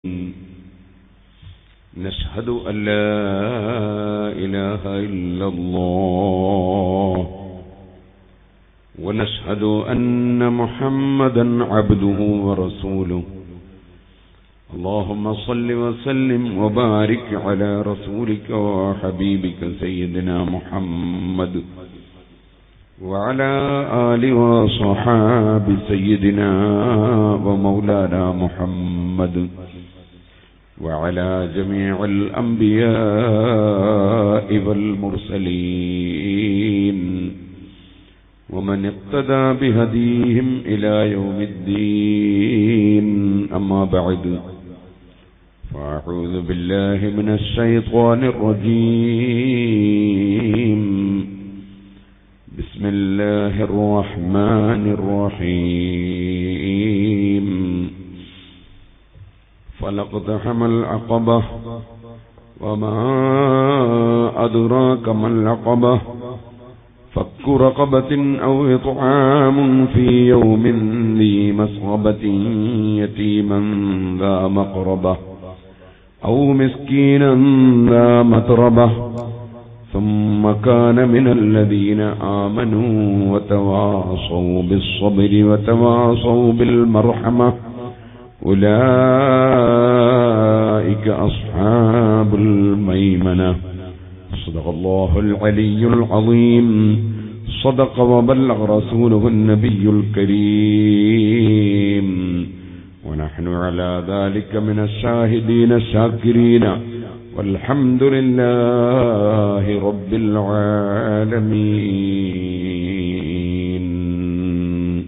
نشهد أن لا إله إلا الله ونشهد أن محمدا عبده ورسوله اللهم صل وسلم وبارك على رسولك وحبيبك سيدنا محمد وعلى آل وصحاب سيدنا ومولانا محمد وعلى جميع الأنبياء والمرسلين ومن اقتدى بهديهم إلى يوم الدين أما بعد فأعوذ بالله من الشيطان الرجيم بسم الله الرحمن الرحيم فلقتحم العقبة وما أدراك ما العقبة فك رقبة أو إطعام في يوم ذي مسغبة يتيما ذا مقربة أو مسكينا ذا متربة ثم كان من الذين آمنوا وتواصوا بالصبر وتواصوا بالمرحمة أولئك أصحاب الميمنة صدق الله العلي العظيم صدق وبلغ رسوله النبي الكريم ونحن على ذلك من الشاهدين الشاكرين والحمد لله رب العالمين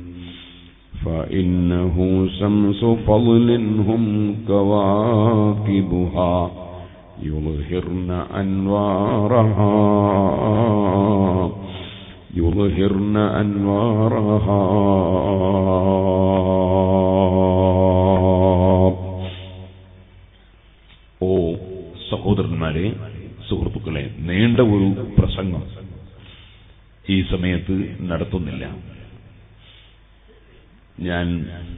فإنه شمس فضل هم كواكبها يظهرن أنوارها يظهرن أنوارها ഓ സഹോദരന്മാരെ സുഹൃത്തുക്കളെ നീണ്ട ഒരു പ്രസംഗം ഈ സമയത്ത് നടത്തുന്നില്ല ഞാൻ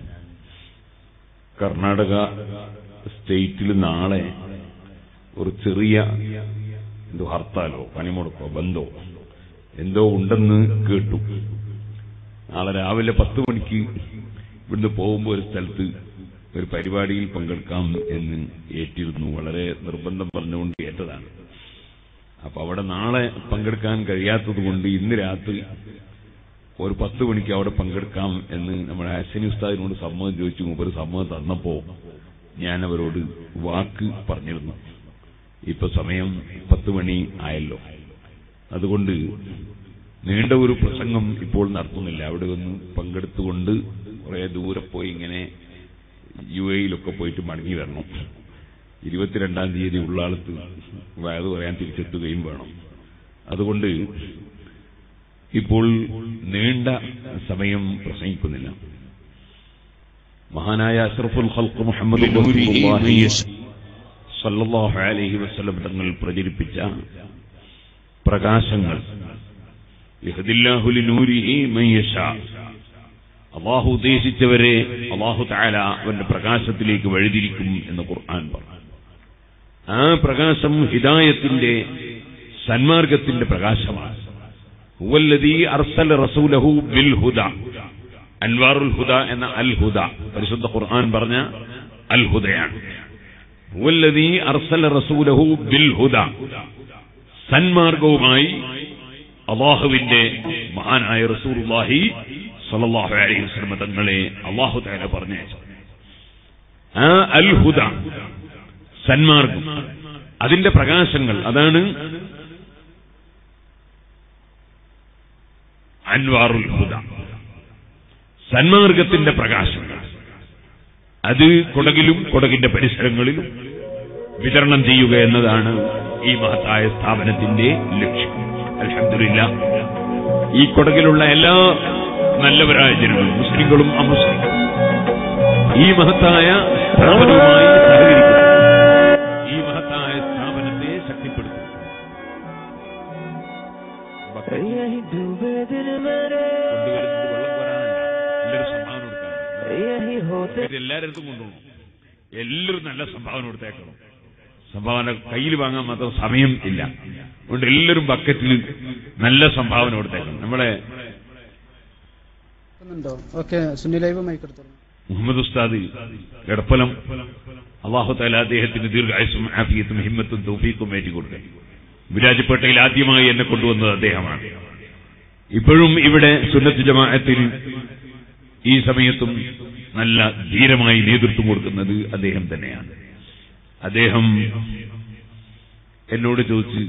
കർണാടക സ്റ്റേറ്റിൽ നാളെ ഒരു ചെറിയ എന്തോ ഹർത്താലോ പണിമുടക്കോ ബന്ധോ എന്തോ ഉണ്ടെന്ന് കേട്ടു നാളെ രാവിലെ പത്ത് മണിക്ക് ഇവിടുന്ന് പോകുമ്പോൾ ഒരു സ്ഥലത്ത് ഒരു പരിപാടിയിൽ പങ്കെടുക്കാം എന്ന് ഏറ്റിരുന്നു വളരെ നിർബന്ധം പറഞ്ഞുകൊണ്ട് ഏറ്റതാണ് അപ്പൊ അവിടെ നാളെ പങ്കെടുക്കാൻ കഴിയാത്തത് കൊണ്ട് ഇന്ന് രാത്രി ഒരു പത്ത് മണിക്ക് അവിടെ പങ്കെടുക്കാം എന്ന് നമ്മുടെ ഹസനി ഉസ്താദിനോട് സമ്മതം ചോദിച്ചു ഒരു സമ്മതം തന്നപ്പോ ഞാൻ അവരോട് വാക്ക് പറഞ്ഞിരുന്നു ഇപ്പൊ സമയം പത്ത് മണി ആയല്ലോ അതുകൊണ്ട് നീണ്ട ഒരു പ്രസംഗം ഇപ്പോൾ നടത്തുന്നില്ല അവിടെ ഒന്ന് പങ്കെടുത്തുകൊണ്ട് കുറെ ദൂരെ പോയി ഇങ്ങനെ യു എയിലൊക്കെ പോയിട്ട് മടങ്ങി വരണം ഇരുപത്തിരണ്ടാം തീയതി ഉള്ളാളത്ത് വയത് പറയാൻ തിരിച്ചെത്തുകയും വേണം അതുകൊണ്ട് ഇപ്പോൾ നീണ്ട സമയം പ്രസംഗിക്കുന്നില്ല മഹാനായ അഷ്റഫുൽ ഖൽഖ് മുഹമ്മദ് റസൂലുള്ളാഹി സല്ലല്ലാഹു അലൈഹി വസല്ലം തങ്ങൾ പ്രചരിപ്പിച്ച പ്രകാശങ്ങൾ യഹ്ദില്ലാഹു ലിനൂരിഹി മൻ യശാ അള്ളാഹു ഉദ്ദേശിച്ചവരെ അള്ളാഹു താല അവന്റെ പ്രകാശത്തിലേക്ക് വഴിതിരിക്കും എന്ന് ഖുർആൻ പറഞ്ഞു ആ പ്രകാശം ഹിദായത്തിന്റെ സന്മാർഗത്തിന്റെ പ്രകാശമാണ് ഹുവല്ലദീ അർസല റസൂലഹു ബിൽ ഹുദ അൻവാറുൽ ഹുദ എന്ന അൽ ഹുദ പരിശുദ്ധ ഖുർആൻ പറഞ്ഞ അൽ ഹുദയാണ് ഹുവല്ലദീ അർസല റസൂലഹു ബിൽ ഹുദ സന്മാർഗവുമായി അള്ളാഹുവിന്റെ മഹാനായ റസൂലുള്ളാഹി സല്ലല്ലാഹു അലൈഹി വസല്ലം തങ്ങളെ അള്ളാഹു തആല പറഞ്ഞയച്ചു ആ അൽ ഹുദ സന്മാർഗം അതിന്റെ പ്രകാശങ്ങൾ അതാണ് അൻവാറുൽ ഹുദ സന്മാർഗത്തിന്റെ പ്രകാശങ്ങൾ അത് കൊടകിലും കൊടകിന്റെ പരിസരങ്ങളിലും വിതരണം ചെയ്യുക എന്നതാണ് ഈ മഹത്തായ സ്ഥാപനത്തിന്റെ ലക്ഷ്യം അൽഹംദുലില്ലാ ഈ കൊടകിലുള്ള എല്ലാ നല്ലവരായ ജനങ്ങളും മുസ്ലിങ്ങളും അമുസ്ലിങ്ങളും ഈ മഹത്തായ സ്ഥാപനവുമായി സഹകരിക്കും ഈ മഹത്തായ സ്ഥാപനത്തെ ശക്തിപ്പെടുത്തും यही डूबे दिल मेरे കൊണ്ടുവരുന്നത് വെള്ളം കോരാനല്ല എല്ലാവരും സമ്മാനം കൊടുക്കാൻ यही होते എല്ലാവരും കൊണ്ടുപോകണം എല്ലാവരും നല്ല സംഭാവന കൊടുത്തേക്കണം സംഭാവന കയ്യിൽ വാങ്ങാൻ മാത്രം സമയം ഇല്ല അതുകൊണ്ട് എല്ലാവരും ബക്കറ്റിൽ നല്ല സംഭാവന കൊടുത്തേക്കണം നമ്മളെ ണ്ടോ ഓക്കെ സുന്നി ലൈവ് മൈക്ക് എടുത്തോളൂ മുഹമ്മദ് ഉസ്താദ് എടപ്പലം അള്ളാഹു താല അദ്ദേഹത്തിന് ദീർഘായുസും ആഫിയത്തും ഹിമ്മത്തും തൗഫീഖും ഏറ്റിക്കൊടുക്കട്ടെ വിരാജപ്പേട്ടയിൽ ആദ്യമായി എന്നെ കൊണ്ടുവന്നത് അദ്ദേഹമാണ് ഇപ്പോഴും ഇവിടെ സുന്നത്ത് ജമാഅത്തിൽ ഈ സമയത്തും നല്ല ധീരമായി നേതൃത്വം കൊടുക്കുന്നത് അദ്ദേഹം തന്നെയാണ് അദ്ദേഹം എന്നോട് ചോദിച്ച്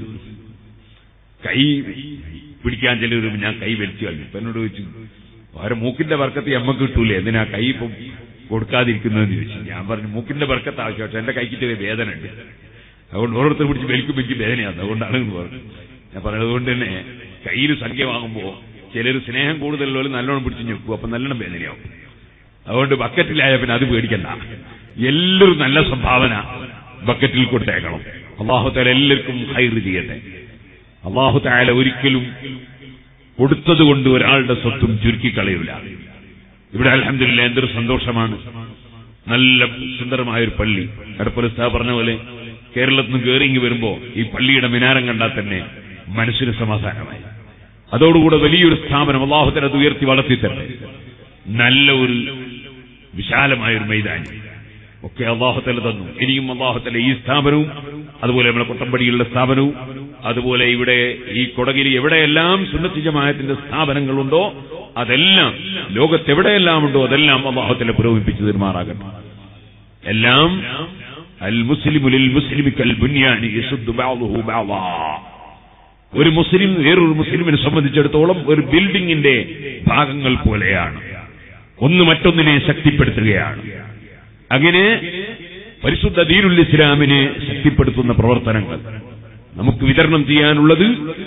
കൈ പിടിക്കാൻ ചിലർ ഞാൻ കൈ വലിച്ചു കളഞ്ഞു അപ്പൊ എന്നോട് ചോദിച്ചു അവരെ മൂക്കിന്റെ വർക്കത്ത് എമ്മക്ക് കിട്ടൂലേ എന്തിനാ കൈ ഇപ്പം കൊടുക്കാതിരിക്കുന്നതെന്ന് ചോദിച്ചു ഞാൻ പറഞ്ഞു മൂക്കിന്റെ വർക്കത്ത് ആവശ്യം പക്ഷെ എന്റെ കൈക്ക് ചെറിയ വേദന ഉണ്ട് അതുകൊണ്ട് ഓരോരുത്തർ പിടിച്ച് വലിക്കുമ്പോൾ എനിക്ക് വേദനയാണ് അതുകൊണ്ടാണ് എന്ന് പറഞ്ഞു ഞാൻ പറഞ്ഞത് അതുകൊണ്ട് തന്നെ കയ്യിൽ സംഖ്യ വാങ്ങുമ്പോൾ ചിലർ സ്നേഹം കൂടുതലുള്ളവർ നല്ലോണം പിടിച്ച് ഞെക്കും അപ്പൊ നല്ലോണം വേദനയാവും അതുകൊണ്ട് ബക്കറ്റിലായ പിന്നെ അത് പേടിക്കണ്ട എല്ലാവരും നല്ല സംഭാവന ബക്കറ്റിൽ കൊടുത്തേക്കണം അള്ളാഹു താല എല്ലാവർക്കും ഹൈർ ചെയ്യട്ടെ അള്ളാഹു താല ഒരിക്കലും കൊടുത്തത് കൊണ്ട് ഒരാളുടെ സ്വത്തും ചുരുക്കിക്കളയൂല ഇവിടെ അലഹമില്ല എന്തൊരു സന്തോഷമാണ് നല്ല സുന്ദരമായ ഒരു പള്ളി എടപ്പലസ്താ പറഞ്ഞ പോലെ കേരളത്തിൽ നിന്ന് കയറിങ്ങി വരുമ്പോ ഈ പള്ളിയുടെ മിനാരം കണ്ടാൽ തന്നെ മനസ്സിന് സമാധാനമായി അതോടുകൂടെ വലിയൊരു സ്ഥാപനം അള്ളാഹുത്തര അത് ഉയർത്തി വളർത്തി തന്നെ നല്ല ഒരു വിശാലമായ ഒരു മൈതാനി ഒക്കെ അള്ളാഹുത്തല തന്നു ഇനിയും അള്ളാഹുത്തല ഈ സ്ഥാപനവും അതുപോലെ നമ്മുടെ കൊട്ടമ്പടിയുള്ള സ്ഥാപനവും അതുപോലെ ഇവിടെ ഈ കൊടകിൽ എവിടെയെല്ലാം സുന്നത്തി ജമായത്തിന്റെ സ്ഥാപനങ്ങളുണ്ടോ അതെല്ലാം ലോകത്തെവിടെയെല്ലാം ഉണ്ടോ അതെല്ലാം അള്ളാഹുത്തല പുരോഗമിപ്പിച്ചു തീരുമാറാകട്ടെ എല്ലാം അൽ മുസ്ലിമുലിൽ മുസ്ലിമിക്കൽ ബുന്യാനി യസുദ്ദു ബഅ്ദുഹു ബഅ്ദാ ഒരു മുസ്ലിം വേറൊരു മുസ്ലിമിനെ സംബന്ധിച്ചിടത്തോളം ഒരു ബിൽഡിംഗിന്റെ ഭാഗങ്ങൾ പോലെയാണ് ഒന്ന് മറ്റൊന്നിനെ ശക്തിപ്പെടുത്തുകയാണ് അങ്ങനെ പരിശുദ്ധ ദീനുൽ ഇസ്ലാമിനെ ശക്തിപ്പെടുത്തുന്ന പ്രവർത്തനങ്ങൾ നമുക്ക് വിതരണം ചെയ്യാനുള്ളത്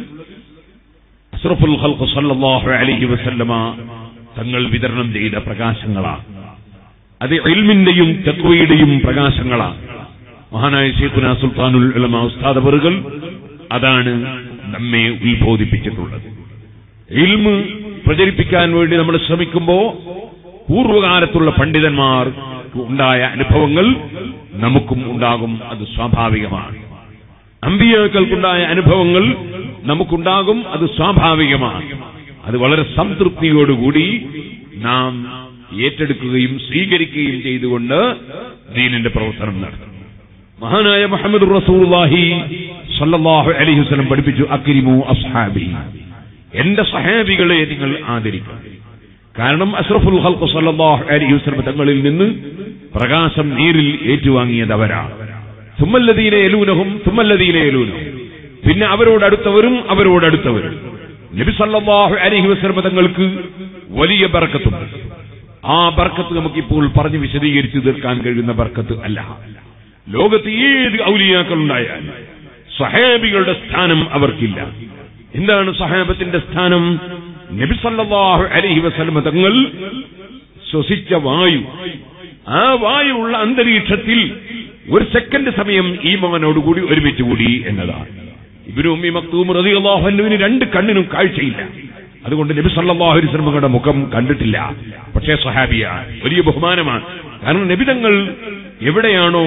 അസ്രഫുൽ ഖൽഖ് സല്ലല്ലാഹു അലൈഹി വസല്ലമ തങ്ങൾ വിതരണം ചെയ്ത പ്രകാശങ്ങളാണ് അത് ഇൽമിന്റെയും തക്വയുടെയും പ്രകാശങ്ങളാണ് മഹാനായ ഷെയ്ഖുന സുൽത്താനുൽ ഉലമ ഉസ്താദ് അവറുകൾ അതാണ് നമ്മെ ഉത്ബോധിപ്പിച്ചിട്ടുള്ളത് ഇൽമ് പ്രചരിപ്പിക്കാൻ വേണ്ടി നമ്മൾ ശ്രമിക്കുമ്പോ പൂർവ്വകാലത്തുള്ള പണ്ഡിതന്മാർ ഉണ്ടായ അനുഭവങ്ങൾ നമുക്കും ഉണ്ടാകും അത് സ്വാഭാവികമാണ് അമ്പിയാക്കൾക്കുണ്ടായ അനുഭവങ്ങൾ നമുക്കുണ്ടാകും അത് സ്വാഭാവികമാണ് അത് വളരെ സംതൃപ്തിയോടുകൂടി നാം ഏറ്റെടുക്കുകയും സ്വീകരിക്കുകയും ചെയ്തുകൊണ്ട് ദീനിന്റെ പ്രവർത്തനം നടത്തും മഹാനായ മുഹമ്മദ് റസൂലുള്ളാഹി സല്ലല്ലാഹു അലൈഹി വസല്ലം പഠിപ്പിച്ചു അക്രിമു അസ്ഹാബി എന്റെ സഹാബികളെ നിങ്ങൾ ആദരിക്കണം കാരണം അഷ്റഫുൽ ഖൽഖ് സല്ലല്ലാഹു അലൈഹി വസല്ലം തങ്ങളിൽ നിന്ന് പ്രകാശം നീരിൽ ഏറ്റുവാങ്ങിയത് അവരാണ് സുമ്മല്ലദീന യലൂനഹും സുമ്മല്ലദീന യലൂനഹും പിന്നെ അവരോടടുത്തവരും അവരോടടുത്തവരും നബി സല്ലല്ലാഹു അലൈഹി വസല്ലം തങ്ങൾക്ക് വലിയ ബർക്കത്തുണ്ട് ആ ബർക്കത്ത് നമുക്കിപ്പോൾ പറഞ്ഞ് വിശദീകരിച്ചു തീർക്കാൻ കഴിയുന്ന ബർക്കത്ത് അല്ല ലോകത്ത് ഏത് ഔലിയാക്കൾ ഉണ്ടായാലും സഹാബികളുടെ സ്ഥാനം അവർക്കില്ല എന്താണ് സഹാബത്തിന്റെ സ്ഥാനം നബി സല്ലല്ലാഹു അലൈഹി വസല്ലം തങ്ങൾ ശ്വസിച്ച വായു ആ വായുവുള്ള അന്തരീക്ഷത്തിൽ ഒരു സെക്കൻഡ് സമയം ഈമാനോടുകൂടി ഒരുമിച്ച് കൂടി എന്നതാണ് ഇബിനു ഉമ്മി മക്തൂം റളിയല്ലാഹു അൻഹുവിന് രണ്ട് കണ്ണിനും കാഴ്ചയില്ല അതുകൊണ്ട് നബി സല്ലല്ലാഹു അലൈഹി വസല്ലമയുടെ മുഖം കണ്ടിട്ടില്ല പക്ഷേ സഹാബിയാണ് വലിയ ബഹുമാനമാണ് കാരണം നബി തങ്ങൾ എവിടെയാണോ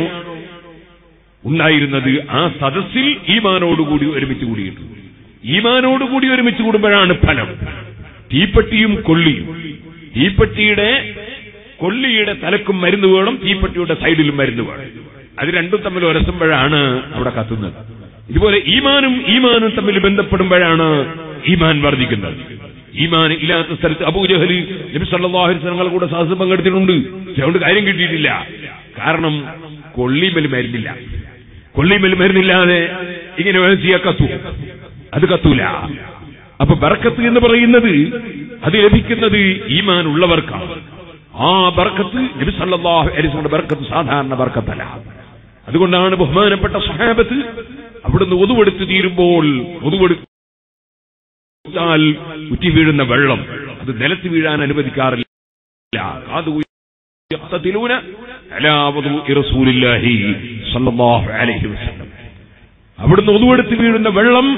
ഉണ്ടായിരുന്നത് ആ സദസ്സിൽ ഈമാനോടുകൂടി ഒരുമിച്ച് കൂടിയിട്ടുണ്ട് ഈമാനോടുകൂടി ഒരുമിച്ച് കൂടുമ്പോഴാണ് ഫലം തീപ്പെട്ടിയും കൊള്ളിയും തീപ്പെട്ടിയുടെ കൊള്ളിയുടെ തലക്കും മരുന്ന് വേണം തീപ്പെട്ടിയുടെ സൈഡിലും മരുന്ന് വേണം അത് രണ്ടും തമ്മിൽ ഉരസുമ്പോഴാണ് അവിടെ കത്തുന്നത് ഇതുപോലെ ഈമാനും ഈമാനും തമ്മിൽ ബന്ധപ്പെടുമ്പോഴാണ് ഈമാൻ വർദ്ധിക്കുന്നത് ഈമാൻ ഇല്ലാത്ത സ്ഥലത്ത് അബൂജഹലി നബി സല്ലല്ലാഹു അലൈഹി വസല്ലം കൂടെ സാഹസം പങ്കെടുത്തിട്ടുണ്ട് പക്ഷെ അതുകൊണ്ട് കാര്യം കിട്ടിയിട്ടില്ല കാരണം കൊള്ളിമേൽ മരുന്നില്ല കൊള്ളിമേൽ മരുന്നില്ലാതെ ഇങ്ങനെ ചെയ്യാൻ കത്തു അത് കത്തൂല അപ്പൊ ബർക്കത്ത് എന്ന് പറയുന്നത് അത് ലഭിക്കുന്നത് ഈമാൻ ഉള്ളവർക്കാണ് ആ ബർക്കത്ത് നബി സല്ലല്ലാഹു അലൈഹി വസല്ലം ബർക്കത്ത് സാധാരണ ബർക്കത്തല്ല അതുകൊണ്ടാണ് ബഹുമാനപ്പെട്ട സഹാബത്ത് അവിടുന്ന് ഒതുവെടുത്ത് തീരുമ്പോൾ ഒതുവെടുത്താൽ ഉറ്റി വീഴുന്ന വെള്ളം അത് നിലത്ത് വീഴാൻ അനുവദിക്കാറില്ല കാതു يقتتلون على وضوء رسول الله صلى الله عليه وسلم അവിടുന്ന് ഒതുവെടുത്ത് വീഴുന്ന വെള്ളം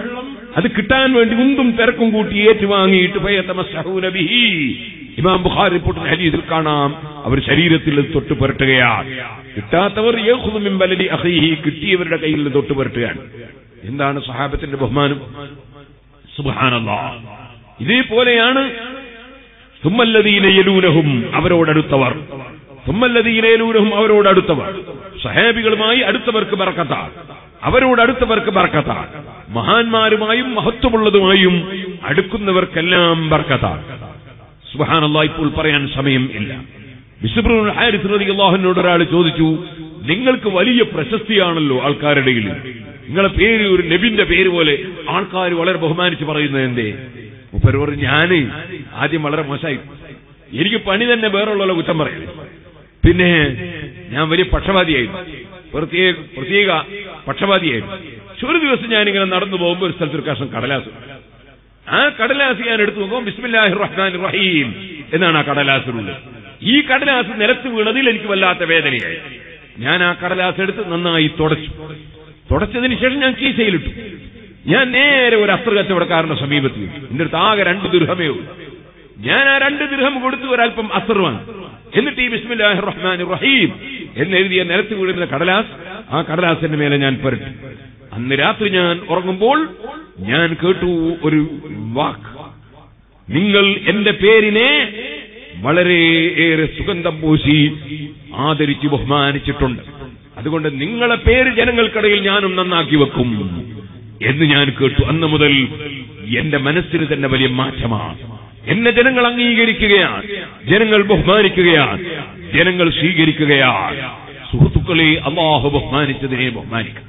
അത് കിട്ടാൻ വേണ്ടി ഉന്തും തിരക്കും കൂട്ടി ഏറ്റുവാങ്ങിയിട്ട് ഫയതമസ്സഹൂന ബിഹി. ഇമാം ബുഖാരി റിപ്പോർട്ടിന്റെ ഹദീസിൽ കാണാം അവർ ശരീരത്തിൽ ഇത് തൊട്ട് പുരട്ടുകയാണ് കിട്ടാത്തവർ യഖുദു മിൻ ബലദി അഖീഹി കിട്ടിയവരുടെ കയ്യിൽ നിന്ന് തൊട്ട് പുരട്ടുകയാണ് എന്താണ് സഹാബത്തിന്റെ ബഹുമാനം സുബ്ഹാനല്ലാഹ് ഇതേപോലെയാണ് സുമ്മല്ലതീനയലൂനഹും അവരോടടുത്തവർ സുമ്മല്ലതീനയലൂനഹും അവരോടടുത്തവർ സഹാബികളുമായി അടുത്തവർക്ക് ബർക്കത്താണ് അവരോടടുത്തവർക്ക് ബർക്കത്താണ് മഹാന്മാരുമായും മഹത്വമുള്ളതുമായും അടുക്കുന്നവർക്കെല്ലാം ബർക്കത്താണ് സുബഹാനല്ലാ ഇപ്പോൾ പറയാൻ സമയം ഇല്ല ബിസുബ്രുൽ ഹാരിസ് റളിയല്ലാഹുവിനോട് ഒരാൾ ചോദിച്ചു നിങ്ങൾക്ക് വലിയ പ്രശസ്തിയാണല്ലോ ആൾക്കാരുടെ ഇടയിൽ നിങ്ങളെ പേര് ഒരു നബിന്റെ പേര് പോലെ ആൾക്കാർ വളരെ ബഹുമാനിച്ച് പറയുന്നത് എന്തേ മുപ്പര് പറഞ്ഞു ഞാന് ആദ്യം വളരെ മോശമായി എനിക്ക് പണി തന്നെ വേറുള്ള കുറ്റം പറയുന്നത് പിന്നെ ഞാൻ വലിയ പക്ഷപാതിയായിരുന്നു പ്രത്യേക പ്രത്യേക പക്ഷപാതിയായിരുന്നു പക്ഷെ ഒരു ദിവസം ഞാനിങ്ങനെ നടന്നു പോകുമ്പോൾ ഒരു സ്ഥലത്ത് ഒരു കഷ്ണം കടലാസ് ആ കടലാസ് ഞാൻ എടുത്തു നോക്കുമ്പോൾ ബിസ്മില്ലാഹി റഹ്മാൻ റഹീം എന്നാണ് ആ കടലാസിലുള്ളത് ഈ കടലാസ് നിലത്ത് വീണതിൽ എനിക്ക് വല്ലാത്ത വേദനയായി ഞാൻ ആ കടലാസ് എടുത്ത് നന്നായി തുടച്ചു തുടച്ചതിന് ശേഷം ഞാൻ കീശയിലിട്ടു ഞാൻ നേരെ ഒരു അസ്ത്ര കച്ചവടക്കാരന്റെ സമീപത്ത് എന്റെ അടുത്ത് ആകെ രണ്ട് ദുർഹമേ ഉള്ളൂ ഞാൻ ആ രണ്ട് ദൃഹം കൊടുത്ത് ഒരല്പം അസർ വാങ്ങി എന്നിട്ട് ഈ ബിസ്മില്ലാഹി റഹ്മാൻ റഹീം എന്നെഴുതിയ നിലത്ത് വീഴുന്ന കടലാസ് ആ കടലാസിന്റെ മേലെ ഞാൻ പുരട്ടി അന്ന് രാത്രി ഞാൻ ഉറങ്ങുമ്പോൾ ഞാൻ കേട്ടു ഒരു വാക്ക് നിങ്ങൾ എന്റെ പേരിനെ വളരെയേറെ സുഗന്ധം പൂശി ആദരിച്ച് ബഹുമാനിച്ചിട്ടുണ്ട് അതുകൊണ്ട് നിങ്ങളെ പേര് ജനങ്ങൾക്കിടയിൽ ഞാനും നന്നാക്കി വെക്കും എന്ന് ഞാൻ കേട്ടു അന്ന് മുതൽ എന്റെ മനസ്സിന് തന്നെ വലിയ മാറ്റമാണ് എന്നെ ജനങ്ങൾ അംഗീകരിക്കുകയാണ് ജനങ്ങൾ ബഹുമാനിക്കുകയാണ് ജനങ്ങൾ സ്വീകരിക്കുകയാണ് സുഹൃത്തുക്കളെ അള്ളാഹു ബഹുമാനിച്ചതിനെ ബഹുമാനിക്കും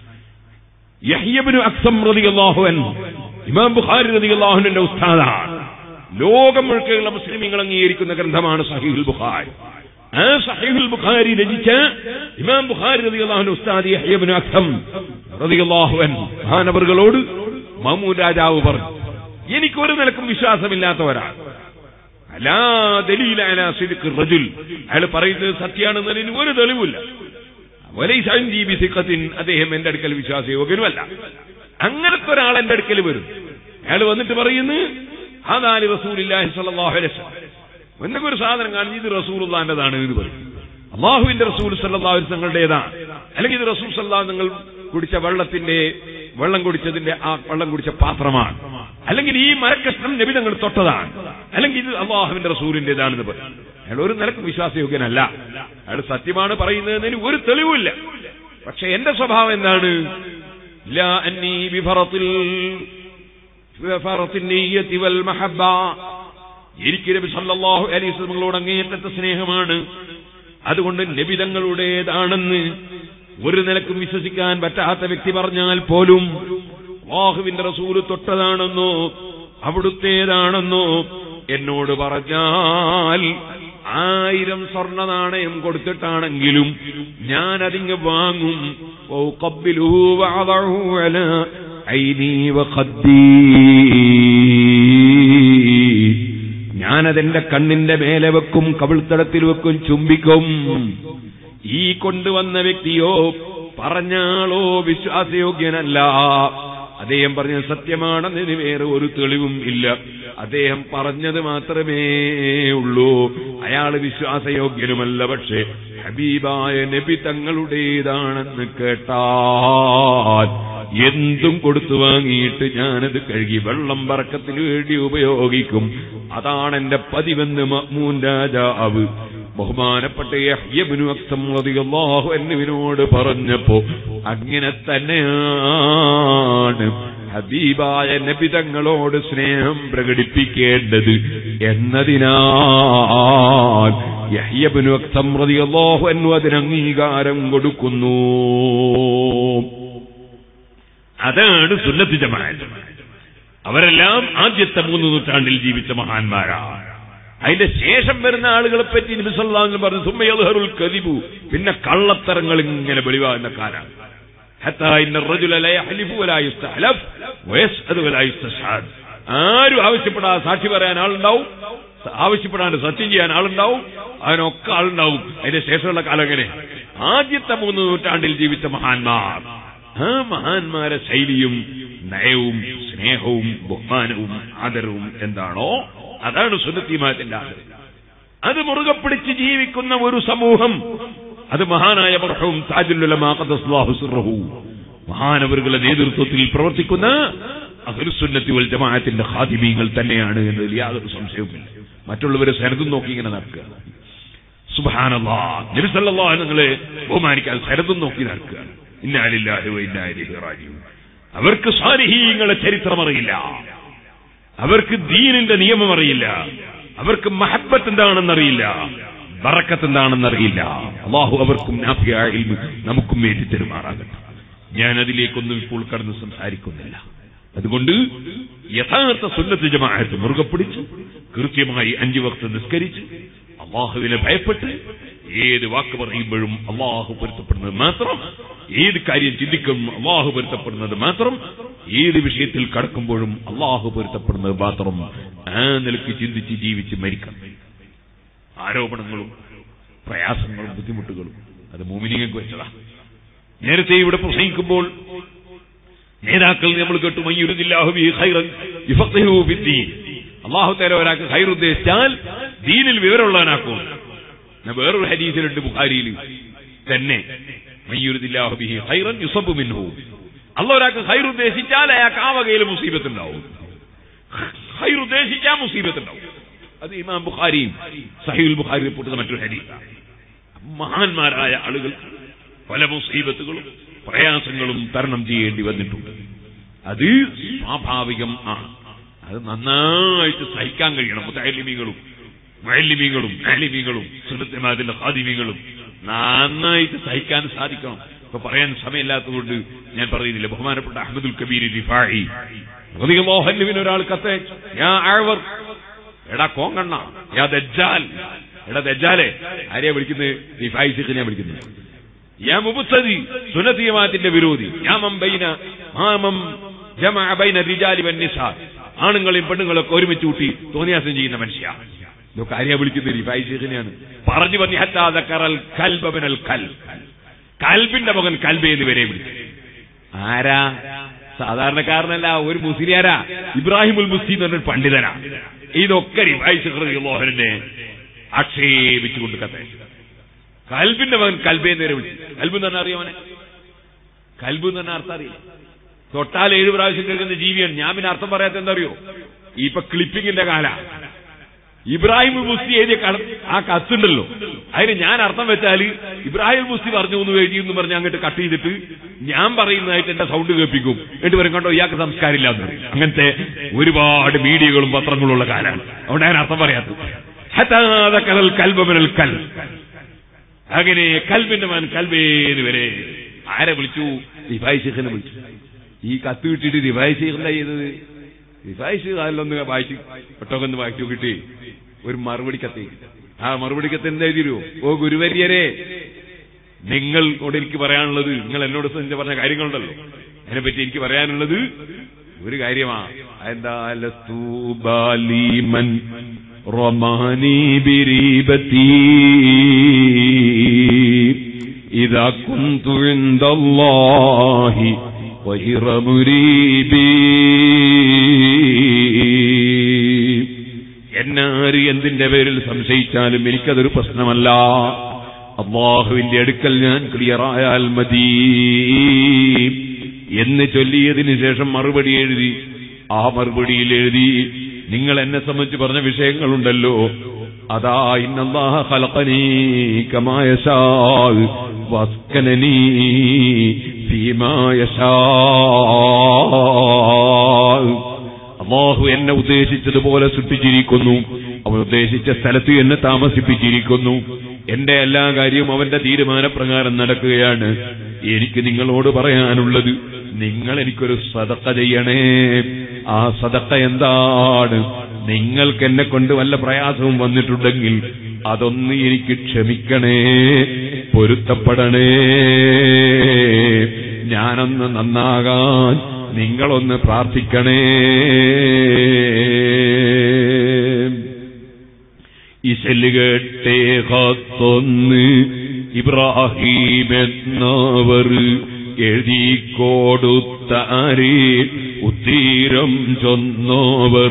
യഹ്യബിനു അക്സം റളിയല്ലാഹു അൻഹു ഇമാം ബുഖാരി റളിയല്ലാഹുവിന്റെ ഉസ്താദാണ് ലോകം മുഴുക്കെയുള്ള മുസ്ലിമീങ്ങൾ അംഗീകരിക്കുന്ന ഗ്രന്ഥമാണ് സഹീഹുൽ ബുഖാരി ആ സഹീഹുൽ ബുഖാരി രചിച്ച ഇമാം ബുഖാരി റളിയല്ലാഹുവിന്റെ ഉസ്താദ് യഹ്യബിനു അക്സം റളിയല്ലാഹു അൻഹു മഹാനവറുകളോട് മമൂൻ രാജാവ് പറഞ്ഞു എനിക്കൊരു നിലക്കും വിശ്വാസമില്ലാത്തവരാണ് അലാ ദലീല അലാ സിദ്ഖ് റജുൽ അയാൾ പറയുന്നത് സത്യാണെന്നതിന് ഒരു തെളിവില്ല വലൈസ ഇൻദി ബിസിഖത്തിൻ അദ്ദേഹം എന്റെ അടുക്കൽ വിശ്വാസയോഗ്യനുമല്ല അങ്ങനത്തെ ഒരാൾ എന്റെ അടുക്കൽ വരും അയാൾ വന്നിട്ട് പറയുന്നു അതാല് റസൂലില്ലാഹി സ്വല്ലല്ലാഹു അലൈഹി വസല്ലം എന്തൊക്കെ ഒരു സാധനം കാണുന്നു ഇത് റസൂലുള്ളാന്റെതാണ് എന്ന് പറയും അള്ളാഹുവിന്റെ റസൂൽ സല്ലല്ലാഹു അലൈഹി തങ്ങളുടേതാണ് അല്ലെങ്കിൽ ഇത് റസൂൽ സല്ലല്ലാഹു നിങ്ങൾ കുടിച്ച വെള്ളത്തിന്റെ വെള്ളം കുടിച്ചതിന്റെ ആ വെള്ളം കുടിച്ച പാത്രമാണ് അല്ലെങ്കിൽ ഈ മരക്കഷ്ണം നബി തങ്ങൾ തൊട്ടതാണ് അല്ലെങ്കിൽ ഇത് അള്ളാഹുവിന്റെ റസൂലിന്റേതാണെന്ന് പറയും അയാൾ ഒരു നിലക്കും വിശ്വാസയോഗ്യനല്ല അയാൾ സത്യമാണ് പറയുന്നതിന് ഒരു തെളിവില്ല പക്ഷെ എന്റെ സ്വഭാവം എന്താണ് ലാ അന്നീ ബിഫറത്തിൽ ബിഫറത്തിൽ നിയ്യത്തി വൽ മഹബ്ബ എനിക്ക് നബി സല്ലല്ലാഹു അലൈഹി വസല്ലമയോട് അങ്ങേയറ്റത്തെ സ്നേഹമാണ് അതുകൊണ്ട് നബി തങ്ങളുടേതാണെന്ന് ഒരു നിലക്കും വിശ്വസിക്കാൻ പറ്റാത്ത വ്യക്തി പറഞ്ഞാൽ പോലും അള്ളാഹുവിന്റെ റസൂല് തൊട്ടതാണെന്നോ അവിടുത്തേതാണെന്നോ എന്നോട് പറഞ്ഞാൽ ആയിരം സ്വർണ്ണ നാണയം കൊടുത്തിട്ടാണെങ്കിലും ഞാൻ അതിങ്ങ് വാങ്ങും وأقبله وأضعه على عيني وخدي ഞാനതെന്റെ കണ്ണിന്റെ മേലെ വെക്കും കവിൾത്തടത്തിൽ വെക്കും ചുംബിക്കും ഈ കൊണ്ടുവന്ന വ്യക്തിയോ പറഞ്ഞാളോ വിശ്വാസയോഗ്യനല്ല അദ്ദേഹം പറഞ്ഞത് സത്യമാണെന്നതിന് വേറെ ഒരു തെളിവും ഇല്ല അദ്ദേഹം പറഞ്ഞത് മാത്രമേ ഉള്ളൂ അയാൾ വിശ്വാസയോഗ്യനുമല്ല പക്ഷേ ഹബീബായ നബി തങ്ങളുടേതാണെന്ന് കേട്ടാൽ എന്തും കൊടുത്തു വാങ്ങിയിട്ട് ഞാനത് കഴുകി വെള്ളം പറക്കത്തിന് വേണ്ടി ഉപയോഗിക്കും അതാണ് എന്റെ പതിവെന്ന് മഹ്മൂൻ രാജാവ് ബഹുമാനപ്പെട്ട യഹ്യബ്നു അക്സം റളിയല്ലാഹു അൻഹുവിനോട് പറഞ്ഞപ്പോ അങ്ങനെ തന്നെയാണ് ഹബീബായ നബി തങ്ങളോട് സ്നേഹം പ്രകടിപ്പിക്കേണ്ടത് എന്നതിനാൽ യഹ്യബ്നു അക്സം റളിയല്ലാഹു അൻഹു അതിന് അംഗീകാരം കൊടുക്കുന്നു അതാണ് സുന്നത്ത് ജമാഅത്ത് അവരെല്ലാം ആദ്യത്തെ മൂന്ന് നൂറ്റാണ്ടിൽ ജീവിച്ച മഹാന്മാരാണ് അതിന്റെ ശേഷം വരുന്ന ആളുകളെ പറ്റി നബിസല്ലാന്ന് പറഞ്ഞു സുമ്മയൽഹറുൽ കദിബു പിന്നെ കള്ളത്തരങ്ങൾ ഇങ്ങനെ വെളിവാകുന്ന കാലാണ് حتى إن الرجل لا يحلف ولا يستحلف ويسأل ولا يستشهد ആരും ആവശ്യപ്പെടാതെ സാക്ഷി പറയാൻ ആളുണ്ടാവും ആവശ്യപ്പെടാണ്ട് സത്യം ചെയ്യാൻ ആളുണ്ടാവും അതിനൊക്കെ ആളുണ്ടാവും അതിന്റെ ശേഷമുള്ള കാലം എങ്ങനെ ആദ്യത്തെ മൂന്ന് നൂറ്റാണ്ടിൽ ജീവിച്ച മഹാന്മാർ ആ മഹാന്മാരെ ശൈലിയും നയവും സ്നേഹവും ബഹുമാനവും ആദരവും എന്താണോ അതാണ് സുന്നത്തിമാത്തിന്റെ ആദരം അത് മുറുകെ പിടിച്ച് ജീവിക്കുന്ന ഒരു സമൂഹം അത് മഹാനായ മർഹവും താജുല്ലാഹു മഹാനവറുകളുടെ നേതൃത്വത്തിൽ പ്രവർത്തിക്കുന്ന അഹുസുന്നത്തി വൽ ജമാഅത്തിന്റെ ഖാദിമീങ്ങൾ തന്നെയാണ് എന്നതിൽ യാതൊരു സംശയവുമില്ല മറ്റുള്ളവരെ സരതും നോക്കി ഇങ്ങനെ നടക്കുക സുബാനല്ലാ നബിസല്ലാ നിങ്ങളെ ബഹുമാനിക്കാൻ സരതും നോക്കി നടക്കുകയാണ് ഇന്നാലില്ലാഹി വ ഇന്നാ ഇലൈഹി റാജിഊൻ അവർക്ക് സാരിഹീങ്ങളെ ചരിത്രം അറിയില്ല അവർക്ക് ദീനിന്റെ നിയമം അറിയില്ല അവർക്ക് മഹബത്ത് എന്താണെന്നറിയില്ല ബറക്കത്ത് എന്താണെന്നറിയില്ല അള്ളാഹു അവർക്കും നാഫിയായ ഇൽമ് നമുക്കും വേണ്ടി തെരുമാറാകട്ടെ ഞാൻ അതിലേക്കൊന്നും ഇപ്പോൾ കടന്ന് സംസാരിക്കുന്നില്ല അതുകൊണ്ട് യഥാർത്ഥ സുന്നത്ത് ജമാഅത്ത് മുറുകെ പിടിച്ച് കൃത്യമായി അഞ്ചു വക്ത് നിസ്കരിച്ച് അള്ളാഹുവിനെ ഭയപ്പെട്ട് ഏത് വാക്ക് പറയുമ്പോഴും അള്ളാഹു പൊരുത്തപ്പെടുന്നത് മാത്രം ഏത് കാര്യം ചിന്തിക്കും അള്ളാഹു പൊരുത്തപ്പെടുന്നത് മാത്രം ഏത് വിഷയത്തിൽ കടക്കുമ്പോഴും അള്ളാഹു പൊരുത്തപ്പെടുന്നത് മാത്രം ആ നിലക്ക് ചിന്തിച്ച് ജീവിച്ച് മരിക്കണം ആരോപണങ്ങളും പ്രയാസങ്ങളും ബുദ്ധിമുട്ടുകളും അത് മോമിനിങ്ങൾക്ക് വെച്ചതാ നേരത്തെ ഇവിടെ പ്രസംഗിക്കുമ്പോൾ നേതാക്കൾ നമ്മൾ കേട്ടു അള്ളാഹു തല ഒരാൾക്ക് ഹൈർ ഉദ്ദേശിച്ചാൽ ദീനിൽ വിവരമുള്ളവനാക്കും ഞാൻ വേറൊരു ഹദീസിലുണ്ട് ബുഖാരിയിൽ തന്നെ മയ്യുരുദില്ലാഹുബിഹി ഹൈറൻ യുസബ് മിൻഹു അല്ല ഒരാൾക്ക് ഹൈർ ഉദ്ദേശിച്ചാൽ അയാൾക്ക് ആ വകയിൽ മുസീബത്തുണ്ടാവും ഹൈർ ഉദ്ദേശിച്ചാൽ മുസീബത്തുണ്ടാവും അത് ഇമാം ബുഖാരിയും സഹീൽ ബുഖാരി റിപ്പോർട്ട് മറ്റൊരു ഹദീസാണ് മഹാന്മാരായ ആളുകൾ പല മുസീബത്തുകളും പ്രയാസങ്ങളും തരണം ചെയ്യേണ്ടി വന്നിട്ടുണ്ട് അത് സ്വാഭാവികം ആണ് അത് നന്നായിട്ട് സഹിക്കാൻ കഴിയണം മുത്തലിമികളും മഴലിമികളും ആലിമികളും സുഹൃത്തുമാതിന്റെ ഹാദിമികളും നന്നായിട്ട് സഹിക്കാൻ സാധിക്കണം ഇപ്പൊ പറയാൻ സമയമില്ലാത്തതുകൊണ്ട് ഞാൻ പറയുന്നില്ല ബഹുമാനപ്പെട്ട അഹമ്മദുൽ കബീർ റിഫായി മോഹന്നുവിന് ഒരാൾ കത്തെ ഞാൻ ആഴ്വർ എടാ കോങ്കണ്ണ യാ ദജ്ജാൽ എടാ ദജ്ജാലെ ആരെയാ വിളിക്കുന്നത് റിഫായി സിഖിനെ വിളിക്കുന്നത് യാ മുബുത്തതി സുനതീയമാത്തിന്റെ വിരോധി യാമം ബൈന മാമം ജമഅ ബൈന റിജാലി വന്നിസാ ആണുങ്ങളെയും പെണ്ണുങ്ങളൊക്കെ ഒരുമിച്ച് കൂട്ടി തോന്നിയാസം ചെയ്യുന്ന മനുഷ്യ ഇതൊക്കെ ആരെയാ വിളിക്കുന്നത് റിഫായി ഷെയ്ഖിനെയാണ് പറഞ്ഞു പറഞ്ഞു ഹത്താൽ കൽബനൽ കൽ കൽബിന്റെ മകൻ കൽബെ എന്ന് വരെ വിളിച്ചു ആരാ സാധാരണക്കാരനല്ല ഒരു മുസ്ലിയാരാ ഇബ്രാഹിമുൽ മുസ്തി എന്ന് പറഞ്ഞൊരു പണ്ഡിതനാ ഇതൊക്കെ റിഫായി ഷെഖ്റിനെ ആക്ഷേപിച്ചുകൊണ്ട് കത്തെ കൽബിന്റെ മകൻ കൽബെ എന്ന് വരെ വിളിച്ചു കൽബ് എന്ന് പറഞ്ഞാൽ അറിയാമനെ കൽബ് എന്ന് പറഞ്ഞാൽ അർത്ഥം അറിയില്ല തൊട്ടാൽ ഏഴ് പ്രാവശ്യം കേൾക്കുന്ന ജീവിയാണ് ഞാൻ പിന്നെ അർത്ഥം പറയാത്ത എന്തറിയോ ഇപ്പൊ ക്ലിപ്പിങ്ങിന്റെ കാല ഇബ്രാഹിം മുസ്തി എഴുതിയ കട ആ കത്തുണ്ടല്ലോ അതിന് ഞാൻ അർത്ഥം വെച്ചാൽ ഇബ്രാഹിം മുസ്തി പറഞ്ഞു എന്ന് എഴുതി എന്ന് പറഞ്ഞ് അങ്ങോട്ട് കട്ട് ചെയ്തിട്ട് ഞാൻ പറയുന്നതായിട്ട് എന്റെ സൗണ്ട് കേൾപ്പിക്കും എന്നിട്ട് വരും കണ്ടോ ഇയാൾക്ക് സംസ്കാരമില്ല എന്ന് പറയും അങ്ങനത്തെ ഒരുപാട് മീഡിയകളും പത്രങ്ങളും ഉള്ള കാലാണ് അതുകൊണ്ട് ഞാൻ അർത്ഥം പറയാത്തത് കലൽ കൽബനൽ കൽ അങ്ങനെ കൽബിന്റെ മൻ കൽബേന്ന് വരെ ആരെ വിളിച്ചു റിഫായ് ഷെഖിനെ വിളിച്ചു ഈ കത്ത് കിട്ടിയിട്ട് റിഫായ് ഷെഖ് എന്താ ചെയ്തത് റിഫായ് ഷെഖ് അതിലൊന്ന് വായിച്ചു ഒട്ടൊക്കെ ഒന്ന് വായിച്ചു കിട്ടി ഒരു മറുപടി കത്ത് ആ മറുപടി കത്ത് എന്താ എഴുതിയോ ഓ ഗുരുവര്യരെ നിങ്ങളോട് എനിക്ക് പറയാനുള്ളത് നിങ്ങൾ എന്നോട് സംബന്ധിച്ച് പറഞ്ഞ കാര്യങ്ങളുണ്ടല്ലോ അതിനെപ്പറ്റി എനിക്ക് പറയാനുള്ളത് ഒരു കാര്യമാ എന്താ ലസ്തൂബാലിമൻ റൊമാനി ബിരീബത്തി إذا كنت عند الله غير مريبي എന്നാര് എന്തിന്റെ പേരിൽ സംശയിച്ചാലും എനിക്കതൊരു പ്രശ്നമല്ല അള്ളാഹുവിന്റെ അടുക്കൽ ഞാൻ ക്ലിയറായാൽ മതി എന്ന് ചൊല്ലിയതിനു ശേഷം മറുപടി എഴുതി ആ മറുപടിയിൽ എഴുതി നിങ്ങൾ എന്നെ സംബന്ധിച്ച് പറഞ്ഞ വിഷയങ്ങളുണ്ടല്ലോ അതാ ഇന്നല്ലാഹ ഖലഖനീ കമാ യശാ വസ്കനനീ ഫീമാ യശാ അള്ളാഹു എന്നെ ഉദ്ദേശിച്ചതുപോലെ സൃഷ്ടിച്ചിരിക്കുന്നു അവൻ ഉദ്ദേശിച്ച സ്ഥലത്ത് എന്നെ താമസിപ്പിച്ചിരിക്കുന്നു എന്റെ എല്ലാ കാര്യവും അവന്റെ തീരുമാനപ്രകാരം നടക്കുകയാണ് എനിക്ക് നിങ്ങളോട് പറയാനുള്ളത് നിങ്ങൾ എനിക്കൊരു സതക്ക ചെയ്യണേ ആ സതക്ക എന്താണ് നിങ്ങൾക്ക് എന്നെ കൊണ്ട് വല്ല പ്രയാസവും വന്നിട്ടുണ്ടെങ്കിൽ അതൊന്ന് എനിക്ക് ക്ഷമിക്കണേ പൊരുത്തപ്പെടണേ ഞാനൊന്ന് നന്നാകാൻ നിങ്ങളൊന്ന് പ്രാർത്ഥിക്കണേ ഇശലുകെട്ടേ കത്തൊന്ന് ഇബ്രാഹിം എന്നവർ എഴുതി കൊടുത്താരി ഉത്തീരം ചൊന്നോവർ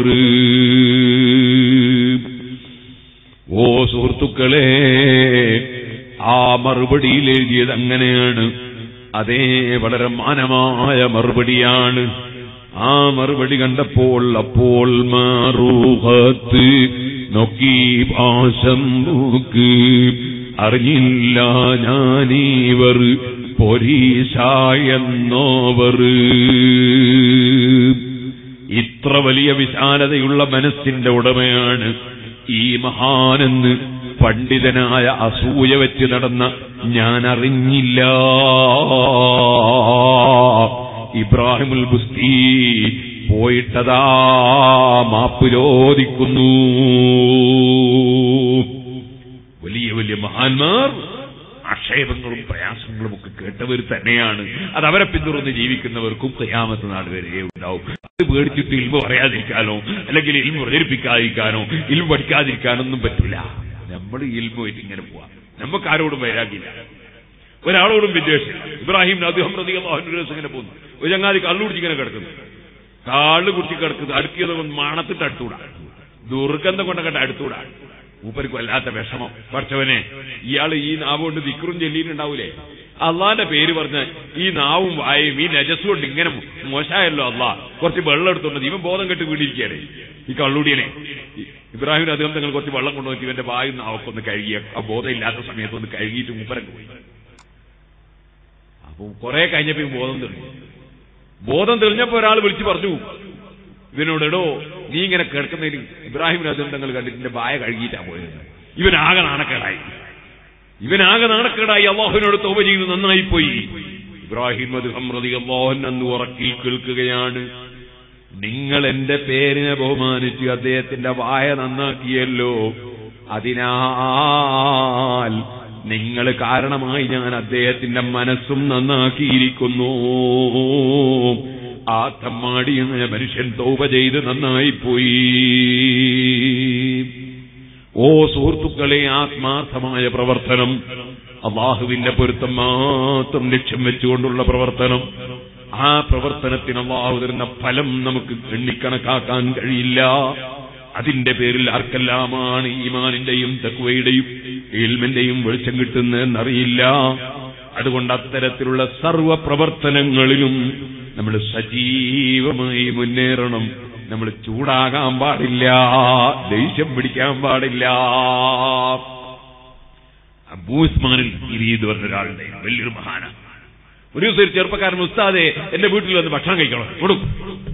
ഓ സുഹൃത്തുക്കളെ ആ മറുപടിയിൽ എഴുതിയത് അങ്ങനെയാണ് അതേ വളരെ മാനമായ മറുപടിയാണ് ആ മറുപടി കണ്ടപ്പോൾ അപ്പോൾ മാറൂഹത്ത് നോക്കി പാശം നോക്ക് അറിഞ്ഞില്ല ഞാനീവർ പൊരീശായെന്നോവർ ഇത്ര വലിയ വിശാലതയുള്ള മനസ്സിന്റെ ഉടമയാണ് ഈ മഹാനെന്ന് പണ്ഡിതനായ അസൂയ വെച്ച് നടന്ന ഞാൻ അറിഞ്ഞില്ല ഇബ്രാഹിമുൽ ബുസ്തി പോയിട്ടതാ മാപ്പ് ചോദിക്കുന്നു വലിയ വലിയ മഹാന്മാർ ആക്ഷേപങ്ങളും പ്രയാസങ്ങളും ഒക്കെ കേട്ടവർ തന്നെയാണ് അത് അവരെ പിന്തുടർന്ന് ജീവിക്കുന്നവർക്കും കയ്യാമത്ത് നാട് വരെ ഉണ്ടാവും അത് പേടിച്ചിട്ട് ഇൽമ പറയാതിരിക്കാനോ അല്ലെങ്കിൽ ഇൽമ പ്രചരിപ്പിക്കാതിരിക്കാനോ ഇൽമ പഠിക്കാതിരിക്കാനൊന്നും പറ്റില്ല നമ്മൾ ഇൽമുമായിട്ട് ഇങ്ങനെ പോവാം നമുക്ക് ആരോടും വൈരാഗില്ല ഒരാളോടും വിദ്വേഷം ഇബ്രാഹിം അദ്ദേഹം പ്രതികം ഇങ്ങനെ പോകുന്നു ഒരു ചങ്ങാതി കള്ളുകുടിച്ച് ഇങ്ങനെ കിടക്കുന്നു കാള് കുടിച്ച് കിടക്കുന്നു അടുക്കിയത് കൊണ്ട് മണത്തിട്ട് അടുത്തൂടാ ദുർഗന്ധം കൊണ്ടൊക്കെ അടുത്തൂടാ മൂപ്പർക്ക് വല്ലാത്ത വിഷമം പഠിച്ചവനെ ഇയാൾ ഈ നാവ് കൊണ്ട് ദിക്റും ചെല്ലിയിട്ടുണ്ടാവൂലേ അള്ളാന്റെ പേര് പറഞ്ഞ ഈ നാവും വായും ഈ നജസ് കൊണ്ട് ഇങ്ങനെ മോശമായല്ലോ അള്ളാ കുറച്ച് വെള്ളം എടുത്തോണ്ട് ഇവൻ ബോധം കെട്ട് വീണിരിക്കുകയാണ് ഈ കള്ളുടിയനെ ഇബ്രാഹിം അദ്ദേഹം തങ്ങൾ കുറച്ച് വെള്ളം കൊണ്ടുവന്നിട്ട് ഇവന്റെ വായും നാവൊക്കെ കഴുകിയ ആ ബോധമില്ലാത്ത സമയത്ത് ഒന്ന് കഴുകിയിട്ട് മൂപ്പരങ്ങ് പോയി അപ്പൊ കുറെ കഴിഞ്ഞപ്പോ ഈ ബോധം തെളിഞ്ഞു ബോധം തെളിഞ്ഞപ്പോ ഒരാൾ വിളിച്ചു പറഞ്ഞു ഇവനോട് എടോ നീ ഇങ്ങനെ കിടക്കുന്നതിന് ഇബ്രാഹിം രാജൻ തങ്ങൾ കണ്ടിട്ട് എന്റെ വായ കഴുകിയിട്ടാ പോയത് ഇവനാകെ നാണക്കേടായി ഇവനാകെ നാണക്കേടായി അള്ളാഹുവിനോട് തോപ ചെയ്ത് നന്നായി പോയി ഇബ്രാഹിം അദ്ദേഹം പ്രതി അള്ളാഹുൻ അന്ന് ഉറക്കി കേൾക്കുകയാണ് നിങ്ങൾ എന്റെ പേരിനെ ബഹുമാനിച്ച് അദ്ദേഹത്തിന്റെ വായ നന്നാക്കിയല്ലോ അതിനാൽ നിങ്ങൾ കാരണമായി ഞാൻ അദ്ദേഹത്തിന്റെ മനസ്സും നന്നാക്കിയിരിക്കുന്നു ആ തമ്മാടി എന്ന മനുഷ്യൻ തോപ ചെയ്ത് നന്നായി പോയി ഓ സുഹൃത്തുക്കളെ ആത്മാർത്ഥമായ പ്രവർത്തനം അള്ളാഹുവിന്റെ പൊരുത്തം മാത്രം ലക്ഷ്യം വെച്ചുകൊണ്ടുള്ള പ്രവർത്തനം ആ പ്രവർത്തനത്തിന് അള്ളാഹു തരുന്ന ഫലം നമുക്ക് എണ്ണിക്കണക്കാക്കാൻ കഴിയില്ല അതിന്റെ പേരിൽ ആർക്കെല്ലാമാണ് ഈമാനിന്റെയും തക്വയുടെയും ഇൽമിന്റെയും വെളിച്ചം കിട്ടുന്നതെന്നറിയില്ല അതുകൊണ്ട് അത്തരത്തിലുള്ള സർവ പ്രവർത്തനങ്ങളിലും നമ്മൾ സജീവമായി മുന്നേറണം നമ്മൾ ചൂടാകാൻ പാടില്ല ദേഷ്യം പിടിക്കാൻ പാടില്ല അബൂസ്മാനിൽ ഇരീത് പറഞ്ഞ ഒരാളുടെ വലിയൊരു മഹാന ഒരു ദിവസം ഒരു ചെറുപ്പക്കാരൻ ഉസ്താദെ എന്റെ വീട്ടിൽ വന്ന് ഭക്ഷണം കഴിക്കണം കൊടുക്കും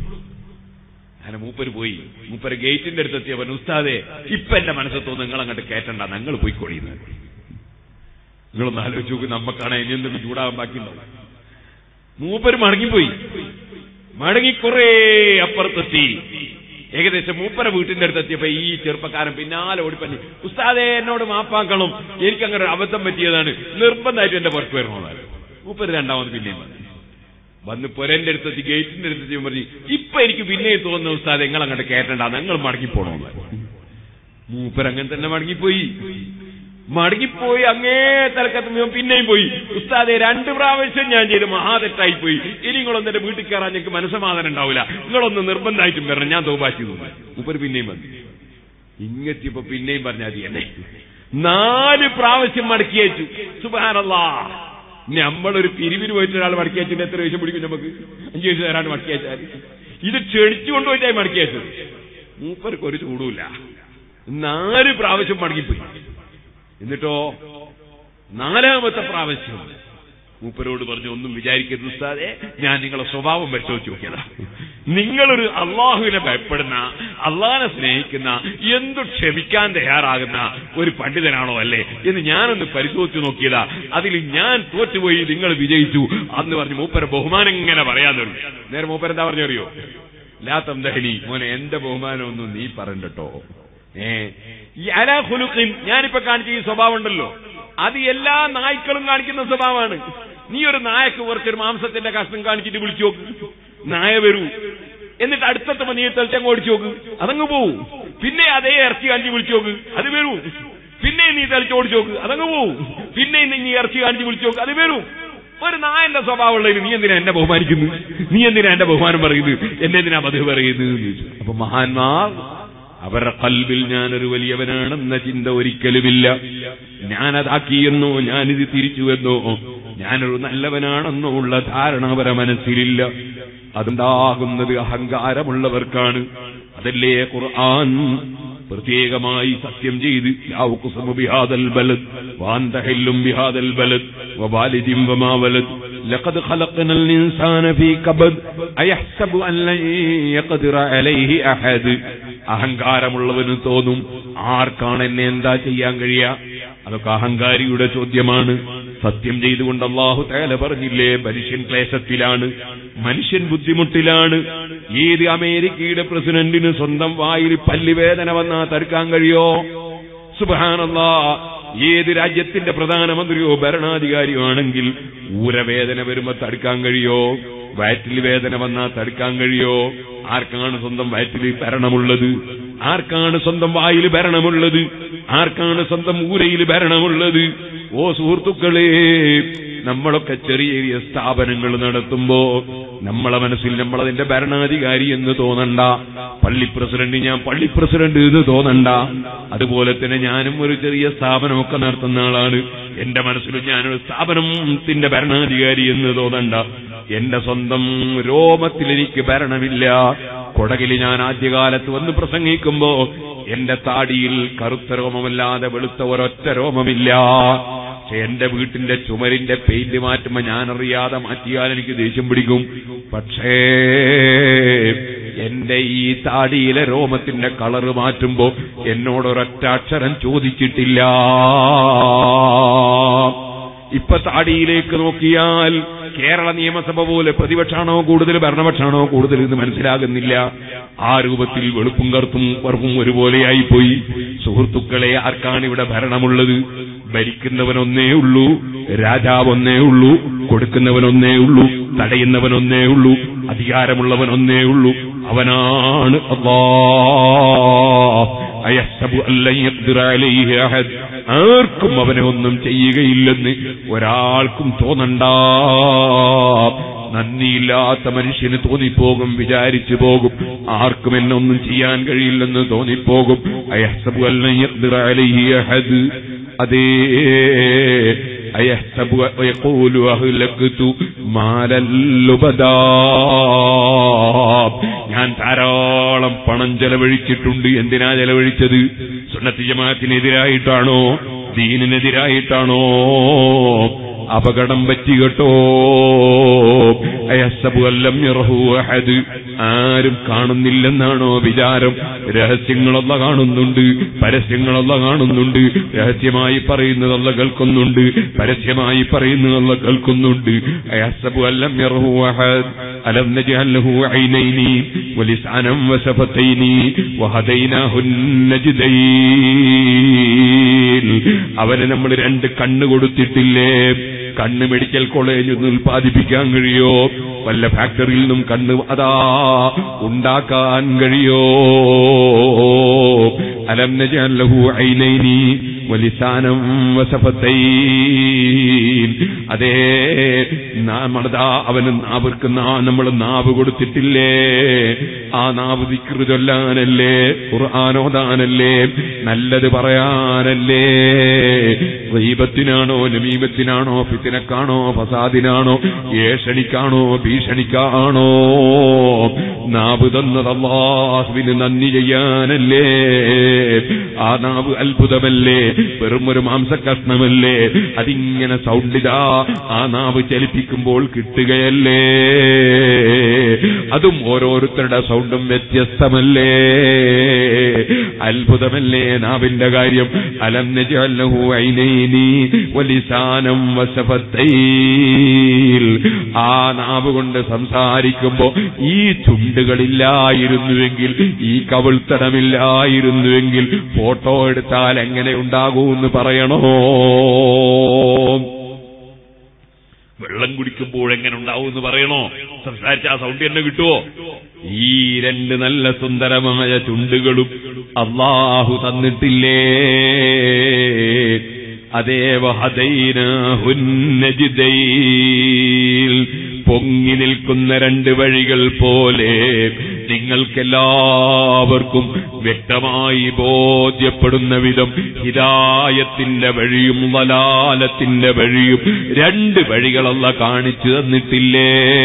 അങ്ങനെ മൂപ്പര് പോയി മൂപ്പര് ഗേറ്റിന്റെ അടുത്തെത്തിയവൻ ഉസ്താദെ ഇപ്പൊ എന്റെ മനസ്സിൽ തോന്നുന്നു നിങ്ങൾ അങ്ങോട്ട് കയറ്റണ്ട ഞങ്ങൾ പോയിക്കൊള്ളിന്ന് നിങ്ങളൊന്ന് ആലോചിച്ച് നോക്ക് നമ്മക്കാണ് ഇനി എന്തെങ്കിലും ചൂടാകാൻ ബാക്കിയുണ്ടാവും മൂപ്പര് മടങ്ങിപ്പോയി മടങ്ങി കുറെ അപ്പുറത്തെത്തി ഏകദേശം മൂപ്പര വീട്ടിന്റെ അടുത്തെത്തിയപ്പോ ഈ ചെറുപ്പക്കാരൻ പിന്നാലെ ഓടിപ്പഞ്ഞു ഉസ്താദെ എന്നോട് മാപ്പാക്കണം എനിക്ക് അങ്ങനെ ഒരു അബദ്ധം പറ്റിയതാണ് നിർബന്ധമായിട്ട് എന്റെ പുറത്ത് വരണമെന്നാണ് മൂപ്പര് രണ്ടാമത് പിന്നെയും വന്നു വന്ന് പൊരന്റെ അടുത്തെത്തി ഗേറ്റിന്റെ അടുത്തെത്തി പറഞ്ഞു ഇപ്പൊ എനിക്ക് പിന്നെയും തോന്നുന്ന ഉസ്താദ് നിങ്ങൾ അങ്ങോട്ട് കയറ്റണ്ട നിങ്ങൾ മടങ്ങിപ്പോണമെന്ന് മൂപ്പരങ്ങനെ തന്നെ മടങ്ങിപ്പോയി മടങ്ങിപ്പോയി അങ്ങേ തലക്കത്ത് പിന്നെയും പോയി ഉസ്താദെ രണ്ട് പ്രാവശ്യം ഞാൻ ചെയ്ത് മഹാതെറ്റായി പോയി ഇനി നിങ്ങളൊന്ന് എന്റെ വീട്ടിൽ കയറാൻ ഞങ്ങൾക്ക് മനസ്സമാധാനം ഉണ്ടാവില്ല നിങ്ങളൊന്ന് നിർബന്ധമായിട്ടും വരണം ഞാൻ തോപാശി തോന്നി മൂപ്പര് പിന്നെയും വന്നു ഇങ്ങെത്തിയപ്പോ പിന്നെയും പറഞ്ഞാൽ മതി എന്നെ നാല് പ്രാവശ്യം മടക്കി അയച്ചു സുബാനല്ലാ നമ്മളൊരു പിരിവിന് പോയിട്ട് ഒരാൾ മടക്കി അയച്ചിട്ട് എത്ര പൈസ പിടിക്കും നമുക്ക് അഞ്ചു പൈസ തരാണ്ട് മടക്കി അയച്ചാൽ ഇത് ക്ഷണിച്ചു കൊണ്ടുപോയിട്ടായി മടക്കി അയച്ചത് മൂപ്പർക്ക് ഒരു ചൂടുമില്ല നാല് പ്രാവശ്യം മടങ്ങിപ്പോയി എന്നിട്ടോ നാലാമത്തെ പ്രാവശ്യം മൂപ്പരോട് പറഞ്ഞു ഒന്നും വിചാരിക്കരുത് ഉസ്താദെ ഞാൻ നിങ്ങളെ സ്വഭാവം പരിശോധിച്ച് നോക്കിയതാ നിങ്ങളൊരു അള്ളാഹുവിനെ ഭയപ്പെടുന്ന അള്ളാഹിനെ സ്നേഹിക്കുന്ന എന്തു ക്ഷമിക്കാൻ തയ്യാറാകുന്ന ഒരു പണ്ഡിതനാണോ അല്ലേ എന്ന് ഞാനൊന്ന് പരിശോധിച്ചു നോക്കിയതാ അതിൽ ഞാൻ തോറ്റുപോയി നിങ്ങൾ വിജയിച്ചു അന്ന് പറഞ്ഞു മൂപ്പര ബഹുമാനം ഇങ്ങനെ പറയാൻ തുടങ്ങി നേരെ മൂപ്പര എന്താ പറഞ്ഞറിയോ ലാത്തം ദഹനി മോനെ എന്റെ ബഹുമാനമൊന്നും നീ പറയണ്ടട്ടോ ഏ ഈ അലാ ഹുലുഖിൻ ഞാനിപ്പോ കാണിച്ച ഈ സ്വഭാവം ഉണ്ടല്ലോ അത് എല്ലാ നായ്ക്കളും കാണിക്കുന്ന സ്വഭാവമാണ് നീ ഒരു നായക്ക് കുറച്ചൊരു മാംസത്തിന്റെ കഷ്ണം കാണിച്ചിട്ട് വിളിച്ചു നോക്ക് നായ വരൂ എന്നിട്ട് അടുത്തത്തെ നീ തെളിച്ചങ്ങ് ഓടിച്ചു നോക്ക് അതങ്ങ് പോവും പിന്നെ അതേ ഇറച്ചി കാണിച്ച് വിളിച്ചു നോക്ക് അത് വരൂ പിന്നെ നീ തെളിച്ച് ഓടിച്ചു നോക്ക് അതങ്ങ് പോവും പിന്നെ നീ ഇറച്ചി കാണിച്ച് വിളിച്ചു നോക്ക് അത് വരും ഒരു നായന്റെ സ്വഭാവമുള്ളതിന് നീ എന്തിനാ എന്നെ ബഹുമാനിക്കുന്നു നീ എന്തിനാ എന്റെ ബഹുമാനം പറയുന്നത് എന്നെ എന്തിനാ പതിവ് പറയുന്നത് എന്ന് ചോദിച്ചു അപ്പൊ മഹാന്മാർ അവരുടെ കൽബിൽ ഞാനൊരു വലിയവനാണെന്ന ചിന്ത ഒരിക്കലുമില്ല ഞാനതാക്കിയെന്നോ ഞാനിത് തിരിച്ചുവെന്നോ ഞാനൊരു നല്ലവനാണെന്നോ ഉള്ള ധാരണ അവരെ മനസ്സിലില്ല അതുണ്ടാകുന്നത് അഹങ്കാരമുള്ളവർക്കാണ് അതല്ലേ ഖുർആൻ പ്രത്യേകമായി സത്യം ചെയ്ത് ലാ ഉഖ്സിമു ബിഹാദൽ ബലദ് വഅൻത ഹില്ലും ബിഹാദൽ ബലദ് വവാലിദിൻ വമാ വലദ് لقد خلقنا الإنسان في كبد أيحسب أن لن يقدر عليه أحد അഹങ്കാരമുള്ളവന് തോന്നും ആർക്കാണ് എന്നെ എന്താ ചെയ്യാൻ കഴിയുക അതൊക്കെ അഹങ്കാരിയുടെ ചോദ്യമാണ് സത്യം ചെയ്തുകൊണ്ട് അള്ളാഹു തേല പറഞ്ഞില്ലേ മനുഷ്യൻ ക്ലേശത്തിലാണ് മനുഷ്യൻ ബുദ്ധിമുട്ടിലാണ് ഏത് അമേരിക്കയുടെ പ്രസിഡന്റിന് സ്വന്തം വായിൽ പല്ലുവേദന വന്നാ തടുക്കാൻ കഴിയോ സുബാനല്ലാ ഏത് രാജ്യത്തിന്റെ പ്രധാനമന്ത്രിയോ ഭരണാധികാരിയോ ആണെങ്കിൽ ഊരവേദന വരുമ്പോ തടുക്കാൻ കഴിയോ വയറ്റിൽ വേദന വന്നാൽ തടുക്കാൻ കഴിയോ ആർക്കാണ് സ്വന്തം വയറ്റിൽ ഭരണമുള്ളത് ആർക്കാണ് സ്വന്തം വായിൽ ഭരണമുള്ളത് ആർക്കാണ് സ്വന്തം ഊരയിൽ ഭരണമുള്ളത് ഓ സുഹൃത്തുക്കളെ നമ്മളൊക്കെ ചെറിയ ചെറിയ സ്ഥാപനങ്ങൾ നടത്തുമ്പോ നമ്മളെ മനസ്സിൽ നമ്മളതിന്റെ ഭരണാധികാരി എന്ന് തോന്നണ്ട പള്ളി പ്രസിഡന്റ് ഞാൻ പള്ളി പ്രസിഡന്റ് എന്ന് തോന്നണ്ട അതുപോലെ തന്നെ ഞാനും ഒരു ചെറിയ സ്ഥാപനമൊക്കെ നടത്തുന്ന ആളാണ് എന്റെ മനസ്സിൽ ഞാനൊരു സ്ഥാപനത്തിന്റെ ഭരണാധികാരി എന്ന് തോന്നണ്ട എന്റെ സ്വന്തം രോമത്തിൽ എനിക്ക് ഭരണമില്ല കൊടകിൽ ഞാൻ ആദ്യകാലത്ത് വന്ന് പ്രസംഗിക്കുമ്പോ എന്റെ താടിയിൽ കറുത്ത രോമമല്ലാതെ വെളുത്ത ഒരൊറ്റ രോമമില്ല പക്ഷെ എന്റെ വീട്ടിന്റെ ചുമരിന്റെ പെയിന്റ് മാറ്റുമ്പോ ഞാനറിയാതെ മാറ്റിയാൽ എനിക്ക് ദേഷ്യം പിടിക്കും പക്ഷേ എന്റെ ഈ താടിയിലെ രോമത്തിന്റെ കളറ് മാറ്റുമ്പോ എന്നോടൊരൊറ്റ അക്ഷരം ചോദിച്ചിട്ടില്ല ഇപ്പൊ താടിയിലേക്ക് നോക്കിയാൽ കേരള നിയമസഭ പോലെ പ്രതിപക്ഷാണോ കൂടുതൽ ഭരണപക്ഷാണോ കൂടുതൽ എന്ന് മനസ്സിലാകുന്നില്ല ആ രൂപത്തിൽ വെളുപ്പും കറുത്തും വർപ്പും ഒരുപോലെയായി പോയി സുഹൃത്തുക്കളെ ആർക്കാണ് ഇവിടെ ഭരണമുള്ളത് ഭരിക്കുന്നവനൊന്നേ ഉള്ളൂ രാജാവൊന്നേ ഉള്ളൂ കൊടുക്കുന്നവനൊന്നേ ഉള്ളൂ തടയുന്നവനൊന്നേ ഉള്ളൂ അധികാരമുള്ളവനൊന്നേ ഉള്ളൂ അവനാണ് അള്ളാ അയഹ്സബു അല്ലൻ യഖ്ദിറ അലൈഹി അഹദ് ആർക്കും അവനെ ഒന്നും ചെയ്യുകയില്ലെന്ന് ഒരാൾക്കും തോന്നണ്ട നന്ദിയില്ലാത്ത മനുഷ്യന് തോന്നിപ്പോകും വിചാരിച്ചു പോകും ആർക്കും എന്നെ ഒന്നും ചെയ്യാൻ കഴിയില്ലെന്ന് തോന്നിപ്പോകും അയഹ്സബു അല്ലൻ യഖ്ദിറ അലൈഹി അഹദ് അതേ അയഹ്സബു വയഖൂലു അഹ്ലക്തു മാലല്ലുബദാ ഞാൻ ധാരാളം പണം ചെലവഴിച്ചിട്ടുണ്ട് എന്തിനാ ചെലവഴിച്ചത് സുന്നത്തി ജമാഅത്തിനെതിരായിട്ടാണോ ദീനിനെതിരായിട്ടാണോ അപകടം പറ്റി കേട്ടോ അയസ്സബു അല്ലം യറഹു അഹദ് ആരും കാണുന്നില്ലെന്നാണോ വിചാരം രഹസ്യങ്ങളല്ല കാണുന്നുണ്ട് പരസ്യങ്ങളല്ല കാണുന്നുണ്ട് രഹസ്യമായി പറയുന്നതല്ല കേൾക്കുന്നുണ്ട് പരസ്യമായി പറയുന്നതല്ല കേൾക്കുന്നുണ്ട് അയസ്സബു അല്ലം യറഹു അഹദ് അലം നജഅൽ ലഹു ഐനൈനി വലിസാനം വസഫത്തൈനി വഹദൈനാഹു നജ്ദൈൻ അവന് നമ്മൾ രണ്ട് കണ്ണ് കൊടുത്തിട്ടില്ലേ കണ്ണ് മെഡിക്കൽ കോളേജിൽ നിന്ന് ഉൽപ്പാദിപ്പിക്കാൻ കഴിയോ വല്ല ഫാക്ടറിയിൽ നിന്നും കണ്ണ് അതാ ഉണ്ടാക്കാൻ കഴിയോ അലം നജഅൽ ലഹു ഐനൈനി വലിസാനം വസഫത്തൈൻ അതേ നമ്മളതാ അവന് നാവർക്ക് നമ്മൾ നാവ് കൊടുത്തിട്ടില്ലേ ആ നാവ് ദിക്റ് ചൊല്ലാനല്ലേ ഖുർആാനോദാനല്ലേ നല്ലത് പറയാനല്ലേ ദൈവത്തിനാണോ നമീമത്തിനാണോ ഫിത്തിനക്കാണോ ഫസാദിനാണോ ഏഷണിക്കാണോ ഭീഷണിക്കാണോ നാവ് തന്നത് അള്ളാഹുവിന് നന്ദി ചെയ്യാനല്ലേ ആ നാവ് അത്ഭുതമല്ലേ വെറും ഒരു മാംസക്കഷ്ണമല്ലേ അതിങ്ങനെ സൗണ്ടിതാ ആ നാവ് ചലിപ്പിക്കുമ്പോൾ കിട്ടുകയല്ലേ അതും ഓരോരുത്തരുടെ സൗണ്ടും വ്യത്യസ്തമല്ലേ അത്ഭുതമല്ലേ നാവിന്റെ കാര്യം അലം നജഅല്ലഹു ഐനൈനി വലിസാനം വസഫത്തൈൽ ആ നാവ് കൊണ്ട് സംസാരിക്കുമ്പോ ഈ ചുണ്ടുകളില്ലായിരുന്നുവെങ്കിൽ ഈ കവിൾത്തടമില്ലായിരുന്നുവെങ്കിൽ ഫോട്ടോ എടുത്താൽ എങ്ങനെ ഉണ്ടാകൂന്ന് പറയണോ വെള്ളം കുടിക്കുമ്പോൾ എങ്ങനെ ഉണ്ടാവും എന്ന് പറയണോ സംസാരിച്ച ആ സൗണ്ട് തന്നെ കിട്ടുമോ ഈ രണ്ട് നല്ല സുന്ദരമായ ചുണ്ടുകളും അള്ളാഹു തന്നിട്ടില്ലേ അതേവ ഹദൈനഹുന്നജിദൈൽ പൊങ്ങി നിൽക്കുന്ന രണ്ട് വഴികൾ പോലെ നിങ്ങൾക്കെല്ലാവർക്കും വ്യക്തമായി ബോധ്യപ്പെടുന്ന വിധം ഹിദായത്തിന്റെ വഴിയും വലാലത്തിന്റെ വഴിയും രണ്ട് വഴികളല്ല കാണിച്ചു തന്നിട്ടില്ലേ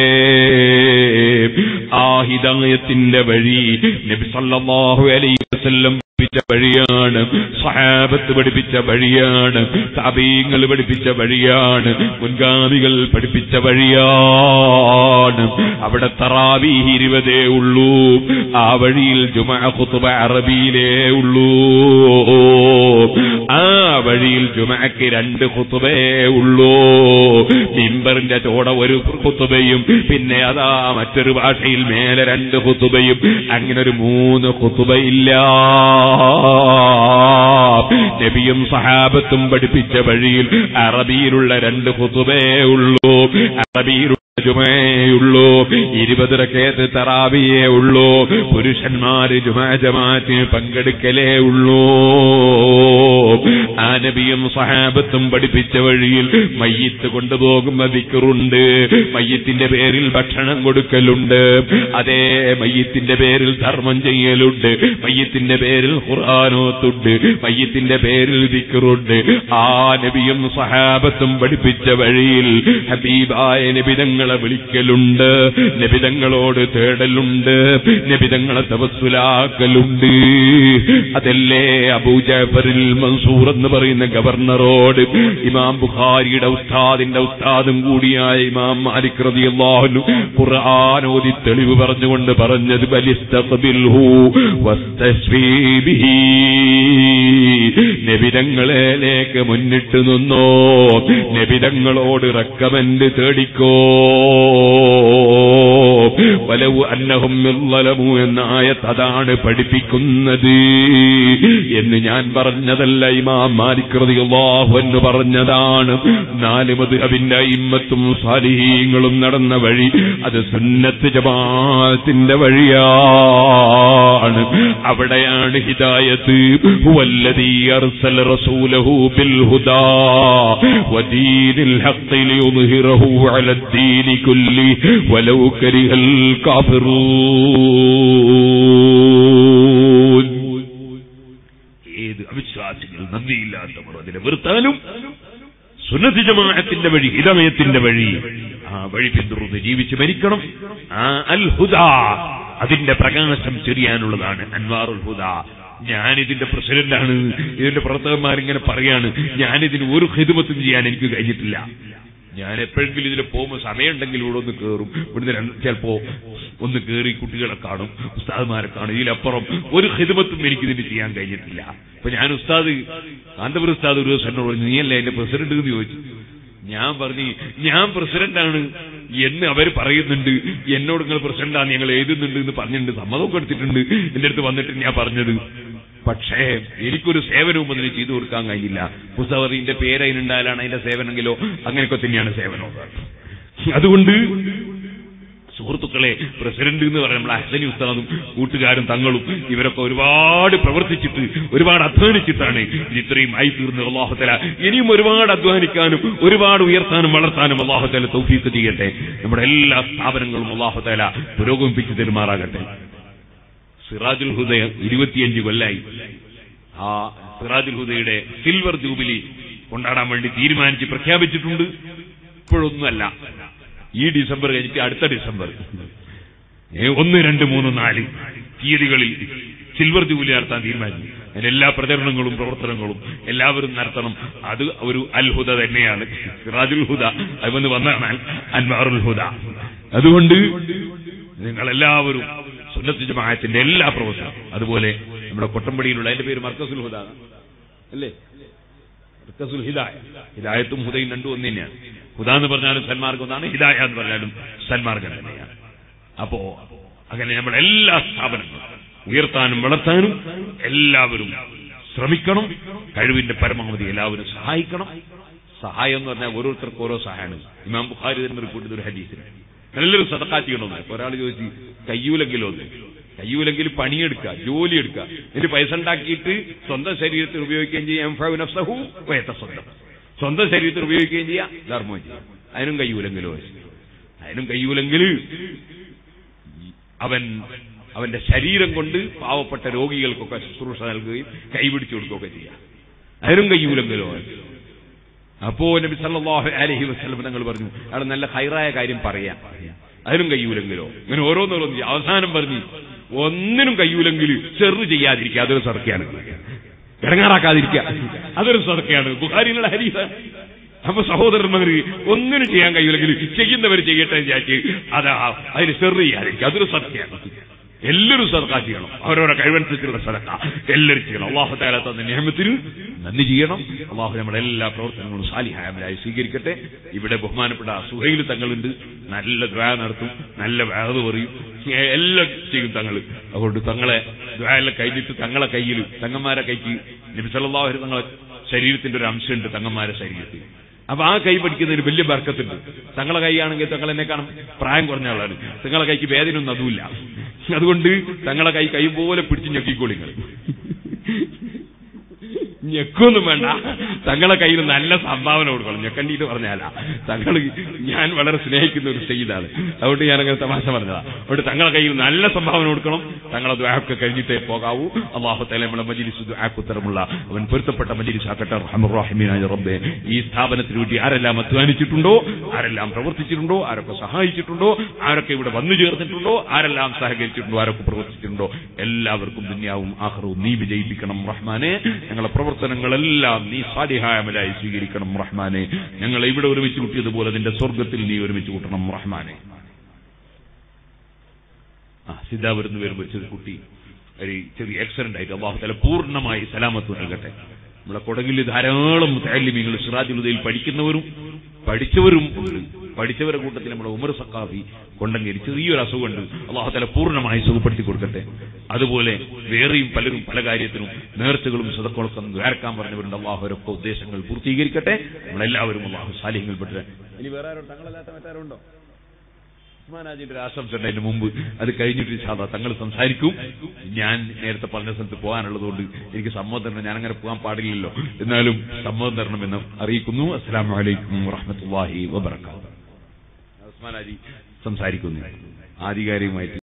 ആ ഹിദായത്തിന്റെ വഴി നബി സല്ലല്ലാഹു അലൈഹി വസല്ലം പഠിപ്പിച്ച വഴിയാണ് സഹാബത്ത് പഠിപ്പിച്ച വഴിയാണ് താപീങ്ങൾ പഠിപ്പിച്ച വഴിയാണ് മുൻഗാമികൾ പഠിപ്പിച്ച വഴിയാണ് അവിടെ തറാവി ഇരുപതേ ഉള്ളൂ ആ വഴിയിൽ ജുമാ ഖുതുബ അറബിയിലേ ഉള്ളൂ ആ വഴിയിൽ ജുമാക്ക് രണ്ട് ഖുതുബേ ഉള്ളൂ മിമ്പറിന്റെ ചോട ഒരു ഖുതുബയും പിന്നെ അതാ മറ്റൊരു ഭാഷയിൽ മേലെ രണ്ട് ഖുതുബയും അങ്ങനെ ഒരു മൂന്ന് ഖുതുബയില്ല നബിയും സഹാബത്തും പഠിപ്പിച്ച വഴിയിൽ അറബിയിലുള്ള രണ്ട് ഖുതുബേ ഉള്ളൂ അറബിയിലുള്ള ജുമയുള്ളൂ ഇരുപത് റക്കേത്ത് തറാവിയേ ഉള്ളൂ പുരുഷന്മാര് ജുമാ ജമാത്തിന് പങ്കെടുക്കലേ ഉള്ളൂ ആ നബിയും സഹാബത്തും പഠിപ്പിച്ച വഴിയിൽ മയ്യത്ത് കൊണ്ടുപോകുന്ന ദിക്കറുണ്ട് മയ്യത്തിന്റെ പേരിൽ ഭക്ഷണം കൊടുക്കലുണ്ട് അതേ മയ്യത്തിന്റെ പേരിൽ ധർമ്മം ചെയ്യലുണ്ട് മയ്യത്തിന്റെ പേരിൽ ഖുർആാനോത്തുണ്ട് മയ്യത്തിന്റെ പേരിൽ ദിക്കറുണ്ട് ആ നബിയും സഹാബത്തും പഠിപ്പിച്ച വഴിയിൽ ഹബീബായ നബിതങ്ങളെ വിളിക്കലുണ്ട് നബിതങ്ങളോട് തേടലുണ്ട് നബിതങ്ങളെ തപസ്സുലാക്കലുണ്ട് അതല്ലേ അബൂജഫറിൽ മൻസൂർ എന്ന് പറയുന്ന ഗവർണറോട് ഇമാം ബുഖാരിയുടെ ഉസ്താദിന്റെ ഉസ്താദും കൂടിയായ ഇമാം മാലിക് റളിയല്ലാഹു ഖുർആൻ ഓതി തെളിവ് പറഞ്ഞുകൊണ്ട് പറഞ്ഞത് ബലിസ്തഖ്ബിൽഹു വസ്തശ്ഫീ ബിഹി നബിതങ്ങളിലേക്ക് മുന്നിട്ട് നിന്നോ നബിതങ്ങളോട് റെക്കമെന്റ് തേടിക്കോ വലവു അന്നഹും മിർളലമു എന്ന ആയത്ത് അതാണ് പഠിപ്പിക്കുന്നത് എന്ന് ഞാൻ പറഞ്ഞതല്ല ഇമാം മാലിക് റളിയല്ലാഹു എന്ന് പറഞ്ഞതാണ് നാല് മദ്ഹബിന്റെ ഇമ്മത്തും സാലിഹീങ്ങളും നടന്ന വഴി അത് സുന്നത്ത് ജമാഅത്തിന്റെ വഴിയാണ് അവിടെയാണ് ഹിദായത്ത് ഹുവല്ലദീ അർസല റസൂലഹു ബിൽ ഹുദാ വദീനിൽ ഹഖ് ലിയുദ്ഹിറഹു അലദ്ദീനി കുല്ലി വലൗ കരിഹൽ കാഫിറൂൻ ഏത് അവിശ്വാസികൾ നന്ദിയില്ലാത്തവർ അതിനെ വെറുത്താലും സുന്നതി ജമാഅത്തിന്റെ വഴി ഹിതമയത്തിന്റെ വഴി ആ വഴി പിന്തുടർന്ന് ജീവിച്ച് മരിക്കണം ആ അൽ ഹുദ അതിന്റെ പ്രകാശം ചെറിയാനുള്ളതാണ് അൻവാറുൽ ഹുദ ഞാനിതിന്റെ പ്രസിഡന്റാണ് ഇതിന്റെ പ്രവർത്തകന്മാരിങ്ങനെ പറയാണ് ഞാനിതിന് ഒരു ഹിതുമത്തും ചെയ്യാൻ എനിക്ക് കഴിഞ്ഞിട്ടില്ല ഞാൻ എപ്പോഴെങ്കിലും ഇതിൽ പോകുമ്പോൾ സമയമുണ്ടെങ്കിൽ ഇവിടെ ഒന്ന് കയറും ഇവിടുന്ന് രണ്ട് ചിലപ്പോ ഒന്ന് കയറി കുട്ടികളെ കാണും ഉസ്താദ്മാരെ കാണും ഇതിലപ്പുറം ഒരു ഹിദമത്തും എനിക്ക് ഇതിന് ചെയ്യാൻ കഴിഞ്ഞിട്ടില്ല അപ്പൊ ഞാൻ ഉസ്താദ് കാന്തപുര ഉസ്താദ് ഒരു ദിവസം എന്നോട് പറഞ്ഞു നീയല്ലേ എന്റെ പ്രസിഡന്റ് എന്ന് ചോദിച്ചു ഞാൻ പറഞ്ഞു ഞാൻ പ്രസിഡന്റാണ് എന്ന് അവർ പറയുന്നുണ്ട് എന്നോട് നിങ്ങൾ പ്രസിഡന്റാണ് ഞങ്ങൾ എഴുതുന്നുണ്ട് എന്ന് പറഞ്ഞിട്ടുണ്ട് സമ്മതമൊക്കെ എടുത്തിട്ടുണ്ട് എന്റെ അടുത്ത് വന്നിട്ട് ഞാൻ പറഞ്ഞത് പക്ഷേ എനിക്കൊരു സേവനവും അതിന് ചെയ്തു കൊടുക്കാൻ കഴിഞ്ഞില്ല പുസ്തകത്തിന്റെ പേര് അതിനുണ്ടായാലാണ് അതിന്റെ സേവനമെങ്കിലോ അങ്ങനെയൊക്കെ തന്നെയാണ് സേവനം അതുകൊണ്ട് സുഹൃത്തുക്കളെ പ്രസിഡന്റ് എന്ന് പറയുന്ന നമ്മളെ ഹസനി ഉസ്താദും കൂട്ടുകാരും തങ്ങളും ഇവരൊക്കെ ഒരുപാട് പ്രവർത്തിച്ചിട്ട് ഒരുപാട് അധ്വാനിച്ചിട്ടാണ് ഇത് ഇത്രയും ആയി തീർന്നത് അള്ളാഹുത്തല ഇനിയും ഒരുപാട് അധ്വാനിക്കാനും ഒരുപാട് ഉയർത്താനും വളർത്താനും അള്ളാഹുത്തല തൗഫീക്ക് ചെയ്യട്ടെ നമ്മുടെ എല്ലാ സ്ഥാപനങ്ങളും അള്ളാഹുത്തല പുരോഗമിപ്പിച്ചു തെരുമാറാകട്ടെ സിറാജുൽ ഹുദയ ഇരുപത്തിയഞ്ച് കൊല്ലായി ആ സിറാജുൽ ഹുദയുടെ സിൽവർ ജൂബിലി കൊണ്ടാടാൻ വേണ്ടി തീരുമാനിച്ച് പ്രഖ്യാപിച്ചിട്ടുണ്ട് ഇപ്പോഴൊന്നുമല്ല ഈ ഡിസംബർ കഴിഞ്ഞിട്ട് അടുത്ത ഡിസംബർ ഏ, ഒന്ന് രണ്ട് മൂന്ന് നാല് തീയതികളിൽ സിൽവർ ജൂബിലി നടത്താൻ തീരുമാനിച്ചു അതിന്റെ എല്ലാ പ്രചരണങ്ങളും പ്രവർത്തനങ്ങളും എല്ലാവരും നടത്തണം അത് ഒരു അൽഹുദ തന്നെയാണ് സിറാജുൽ ഹുദ അത് വന്ന് വന്നാണ് അൻവാറുൽ ഹുദ അതുകൊണ്ട് നിങ്ങളെല്ലാവരും സുന്നത്ത് ജമാഅത്തിന്റെ എല്ലാ പ്രവർത്തനം അതുപോലെ നമ്മുടെ കൊട്ടമ്പടിയിലുള്ള അതിന്റെ പേര് മർക്കസുൽ ഹുദ അല്ലേ മർക്കസുൽ ഹിദായ ഹിദായത്തും ഹുദയും രണ്ടും ഒന്ന് തന്നെയാണ് ഹുദ എന്ന് പറഞ്ഞാലും സന്മാർഗം ഒന്നാണ് ഹിദായ എന്ന് പറഞ്ഞാലും സന്മാർഗം തന്നെയാണ് അപ്പോ അങ്ങനെ നമ്മുടെ എല്ലാ സ്ഥാപനങ്ങളും ഉയർത്താനും വളർത്താനും എല്ലാവരും ശ്രമിക്കണം കഴിവിന്റെ പരമാവധി എല്ലാവരും സഹായിക്കണം സഹായം എന്ന് പറഞ്ഞാൽ ഓരോരുത്തർക്കും ഓരോ സഹായമാണ് ഇമാം ബുഖാരി തന്നെ റിപ്പോർട്ട് ചെയ്ത ഒരു ഹദീസിന് നല്ലൊരു സദക്കാ ചെയ്യണമെന്ന് ഒരാൾ ചോദിച്ചു കയ്യൂലെങ്കിലോ ഒന്ന് കഴിയൂലെങ്കിൽ പണിയെടുക്കുക ജോലി എടുക്കുക എന്നിട്ട് പൈസ ഉണ്ടാക്കിയിട്ട് സ്വന്തം ശരീരത്തിൽ ഉപയോഗിക്കുകയും ചെയ്യാം എംഫാവു നഫ്സഹു വയത്ത സ്വന്തം സ്വന്തം ശരീരത്തിൽ ഉപയോഗിക്കുകയും ചെയ്യാം ധർമ്മം ചെയ്യാം അതിനും കഴിയൂലെങ്കിലോ അതിനും കഴിയൂലെങ്കിൽ അവൻ അവന്റെ ശരീരം കൊണ്ട് പാവപ്പെട്ട രോഗികൾക്കൊക്കെ ശുശ്രൂഷ നൽകുകയും കൈപിടിച്ചു കൊടുക്കുകയൊക്കെ ചെയ്യാം അതിനും കഴിയൂലെങ്കിലോ അപ്പോ നബി സല്ലല്ലാഹു അലൈഹി വസല്ലം തങ്ങൾ പറഞ്ഞു അവിടെ നല്ല ഹൈറായ കാര്യം പറയാം അതിനും കഴിയൂലെങ്കിലോ ഇങ്ങനെ ഓരോന്നോരോന്ന് ചെയ്യും. അവസാനം പറഞ്ഞു ഒന്നിനും കഴിയൂലെങ്കിൽ ചെറു ചെയ്യാതിരിക്കുക അതൊരു സർക്കയാണ് ഇടങ്ങാറാക്കാതിരിക്കുക അതൊരു സർക്കയാണ് ബുഹാരിനുള്ള ഹരീസ അപ്പൊ സഹോദരന്മാര് ഒന്നിനും ചെയ്യാൻ കഴിയൂലെങ്കിൽ ചെയ്യുന്നവർ ചെയ്യട്ടെ എന്ന് വിചാരിച്ച് അതാ അതിന് ചെറു ചെയ്യാതിരിക്കുക അതൊരു സർക്കയാണ് എല്ലാവരും സദക്ക ചെയ്യണം അവരവരുടെ കഴിവനുസരിച്ചുള്ള സദക്ക എല്ലാവരും ചെയ്യണം അള്ളാഹു താല തന്ന നിയമത്തിന് നന്ദി ചെയ്യണം അള്ളാഹു നമ്മുടെ എല്ലാ പ്രവർത്തനങ്ങളും സാലിഹായവരായി സ്വീകരിക്കട്ടെ ഇവിടെ ബഹുമാനപ്പെട്ട സുഹൈൽ തങ്ങളുണ്ട് നല്ല ദ്വാ നടത്തും നല്ല വേദ പറയും ഏ, എല്ലാം ചെയ്യും തങ്ങൾ അതുകൊണ്ട് തങ്ങളെ ദ്വായെല്ലാം കഴിഞ്ഞിട്ട് തങ്ങളെ കയ്യിൽ തങ്ങന്മാരെ കൈക്ക് നബി സല്ലല്ലാഹു അലൈഹി തങ്ങളെ ശരീരത്തിന്റെ ഒരു അംശമുണ്ട് തങ്ങന്മാരെ ശരീരത്തിൽ അപ്പൊ ആ കൈ പഠിക്കുന്നതിന് വലിയ ബർക്കത്തുണ്ട് തങ്ങളെ കൈയാണെങ്കിൽ തങ്ങൾ എന്നെ കാണും പ്രായം കുറഞ്ഞ ആളാണ് തങ്ങളെ കൈക്ക് വേദനയൊന്നും അതുമില്ല അതുകൊണ്ട് തങ്ങളെ കൈ കൈ പോലെ പിടിച്ച് ഞെക്കിക്കോളിങ്ങൾ ഞെക്കൊന്നും വേണ്ട തങ്ങളെ കയ്യിൽ നല്ല സംഭാവന കൊടുക്കണം ഞെക്കണ്ടിട്ട് പറഞ്ഞാല തങ്ങൾ ഞാൻ വളരെ സ്നേഹിക്കുന്ന ഒരു ചെയ്താണ് അതുകൊണ്ട് ഞാൻ അങ്ങനെ തമാശ പറഞ്ഞതാ അതുകൊണ്ട് തങ്ങളെ കയ്യിൽ നല്ല സംഭാവന കൊടുക്കണം തങ്ങളെ ദ്വാക്ക് കഴിഞ്ഞിട്ടേ പോകാവൂ അള്ളാഹു തല നമ്മളെ മജിലിസ് ദ്വാക്കുത്തരമുള്ള അവൻ പൊരുത്തപ്പെട്ട മജിലിസ് ആക്കട്ടെ റഹമുറാഹിമീനായ റബ്ബെ ഈ സ്ഥാപനത്തിന് വേണ്ടി ആരെല്ലാം അധ്വാനിച്ചിട്ടുണ്ടോ ആരെല്ലാം പ്രവർത്തിച്ചിട്ടുണ്ടോ ആരൊക്കെ സഹായിച്ചിട്ടുണ്ടോ ആരൊക്കെ ഇവിടെ വന്നു ചേർന്നിട്ടുണ്ടോ ആരെല്ലാം സഹകരിച്ചിട്ടുണ്ടോ ആരൊക്കെ പ്രവർത്തിച്ചിട്ടുണ്ടോ എല്ലാവർക്കും ദുന്യാവും ആഹ്റവും നീ വിജയിപ്പിക്കണം റഹ്മാനെ ഞങ്ങളെ പ്രവർത്തനങ്ങളെല്ലാം നീ സാലിഹായമലായി സ്വീകരിക്കണം റഹ്മാനെ ഞങ്ങളെ ഇവിടെ ഒരുമിച്ച് കൂട്ടിയതുപോലെ നിന്റെ സ്വർഗത്തിൽ നീ ഒരുമിച്ച് കൂട്ടണം റഹ്മാനെ ആ സിദ്ധാപുരത്ത് വരുമ്പോൾ ഒരു ചെറിയ കുട്ടി ഒരു ചെറിയ ആക്സിഡന്റ് ആയിട്ട് അള്ളാഹു തല പൂർണ്ണമായി സലാമത്ത് നൽകട്ടെ നമ്മളെ കൊടകിൽ ധാരാളം താലിമികൾ സിറാജുലുദയിൽ പഠിക്കുന്നവരും പഠിച്ചവരും ഉണ്ട് പഠിച്ചവരുടെ കൂട്ടത്തിൽ നമ്മുടെ ഉമർ സക്കാഫി കൊണ്ടെങ്കിൽ ചെറിയൊരു അസുഖമുണ്ട് അള്ളാഹു തല പൂർണ്ണമായി സുഖപ്പെടുത്തി കൊടുക്കട്ടെ അതുപോലെ വേറെയും പലരും പല കാര്യത്തിനും നേർച്ചകളും സദക്കളൊക്കെ ദ്വാരക്കാൻ പറഞ്ഞവരുണ്ട് അള്ളാഹുരൊക്കെ ഉദ്ദേശങ്ങൾ പൂർത്തീകരിക്കട്ടെ നമ്മളെല്ലാവരും അള്ളാഹു സാലിഹ്യങ്ങൾ പെട്ടേ ഇനി വേറെ ആരോ തങ്ങളല്ലാത്ത മറ്റാരുണ്ടോ ഉസ്മാനാജിന്റെ ഒരു ആശംസ ഉണ്ട് അതിന് മുമ്പ് അത് കഴിഞ്ഞിട്ട് സാധാ തങ്ങൾ സംസാരിക്കും ഞാൻ നേരത്തെ പറഞ്ഞ സ്ഥലത്ത് പോകാനുള്ളതുകൊണ്ട് എനിക്ക് സമ്മതം തരണം ഞാൻ അങ്ങനെ പോകാൻ പാടില്ലല്ലോ എന്നാലും സമ്മതം തരണമെന്ന് അറിയിക്കുന്നു അസ്സാം വലൈക്കും വറഹമത്തല്ലാഹി വബർക്കാത്തു ഉസ്മാനാജി സംസാരിക്കുന്നു ആധികാരികമായിട്ട്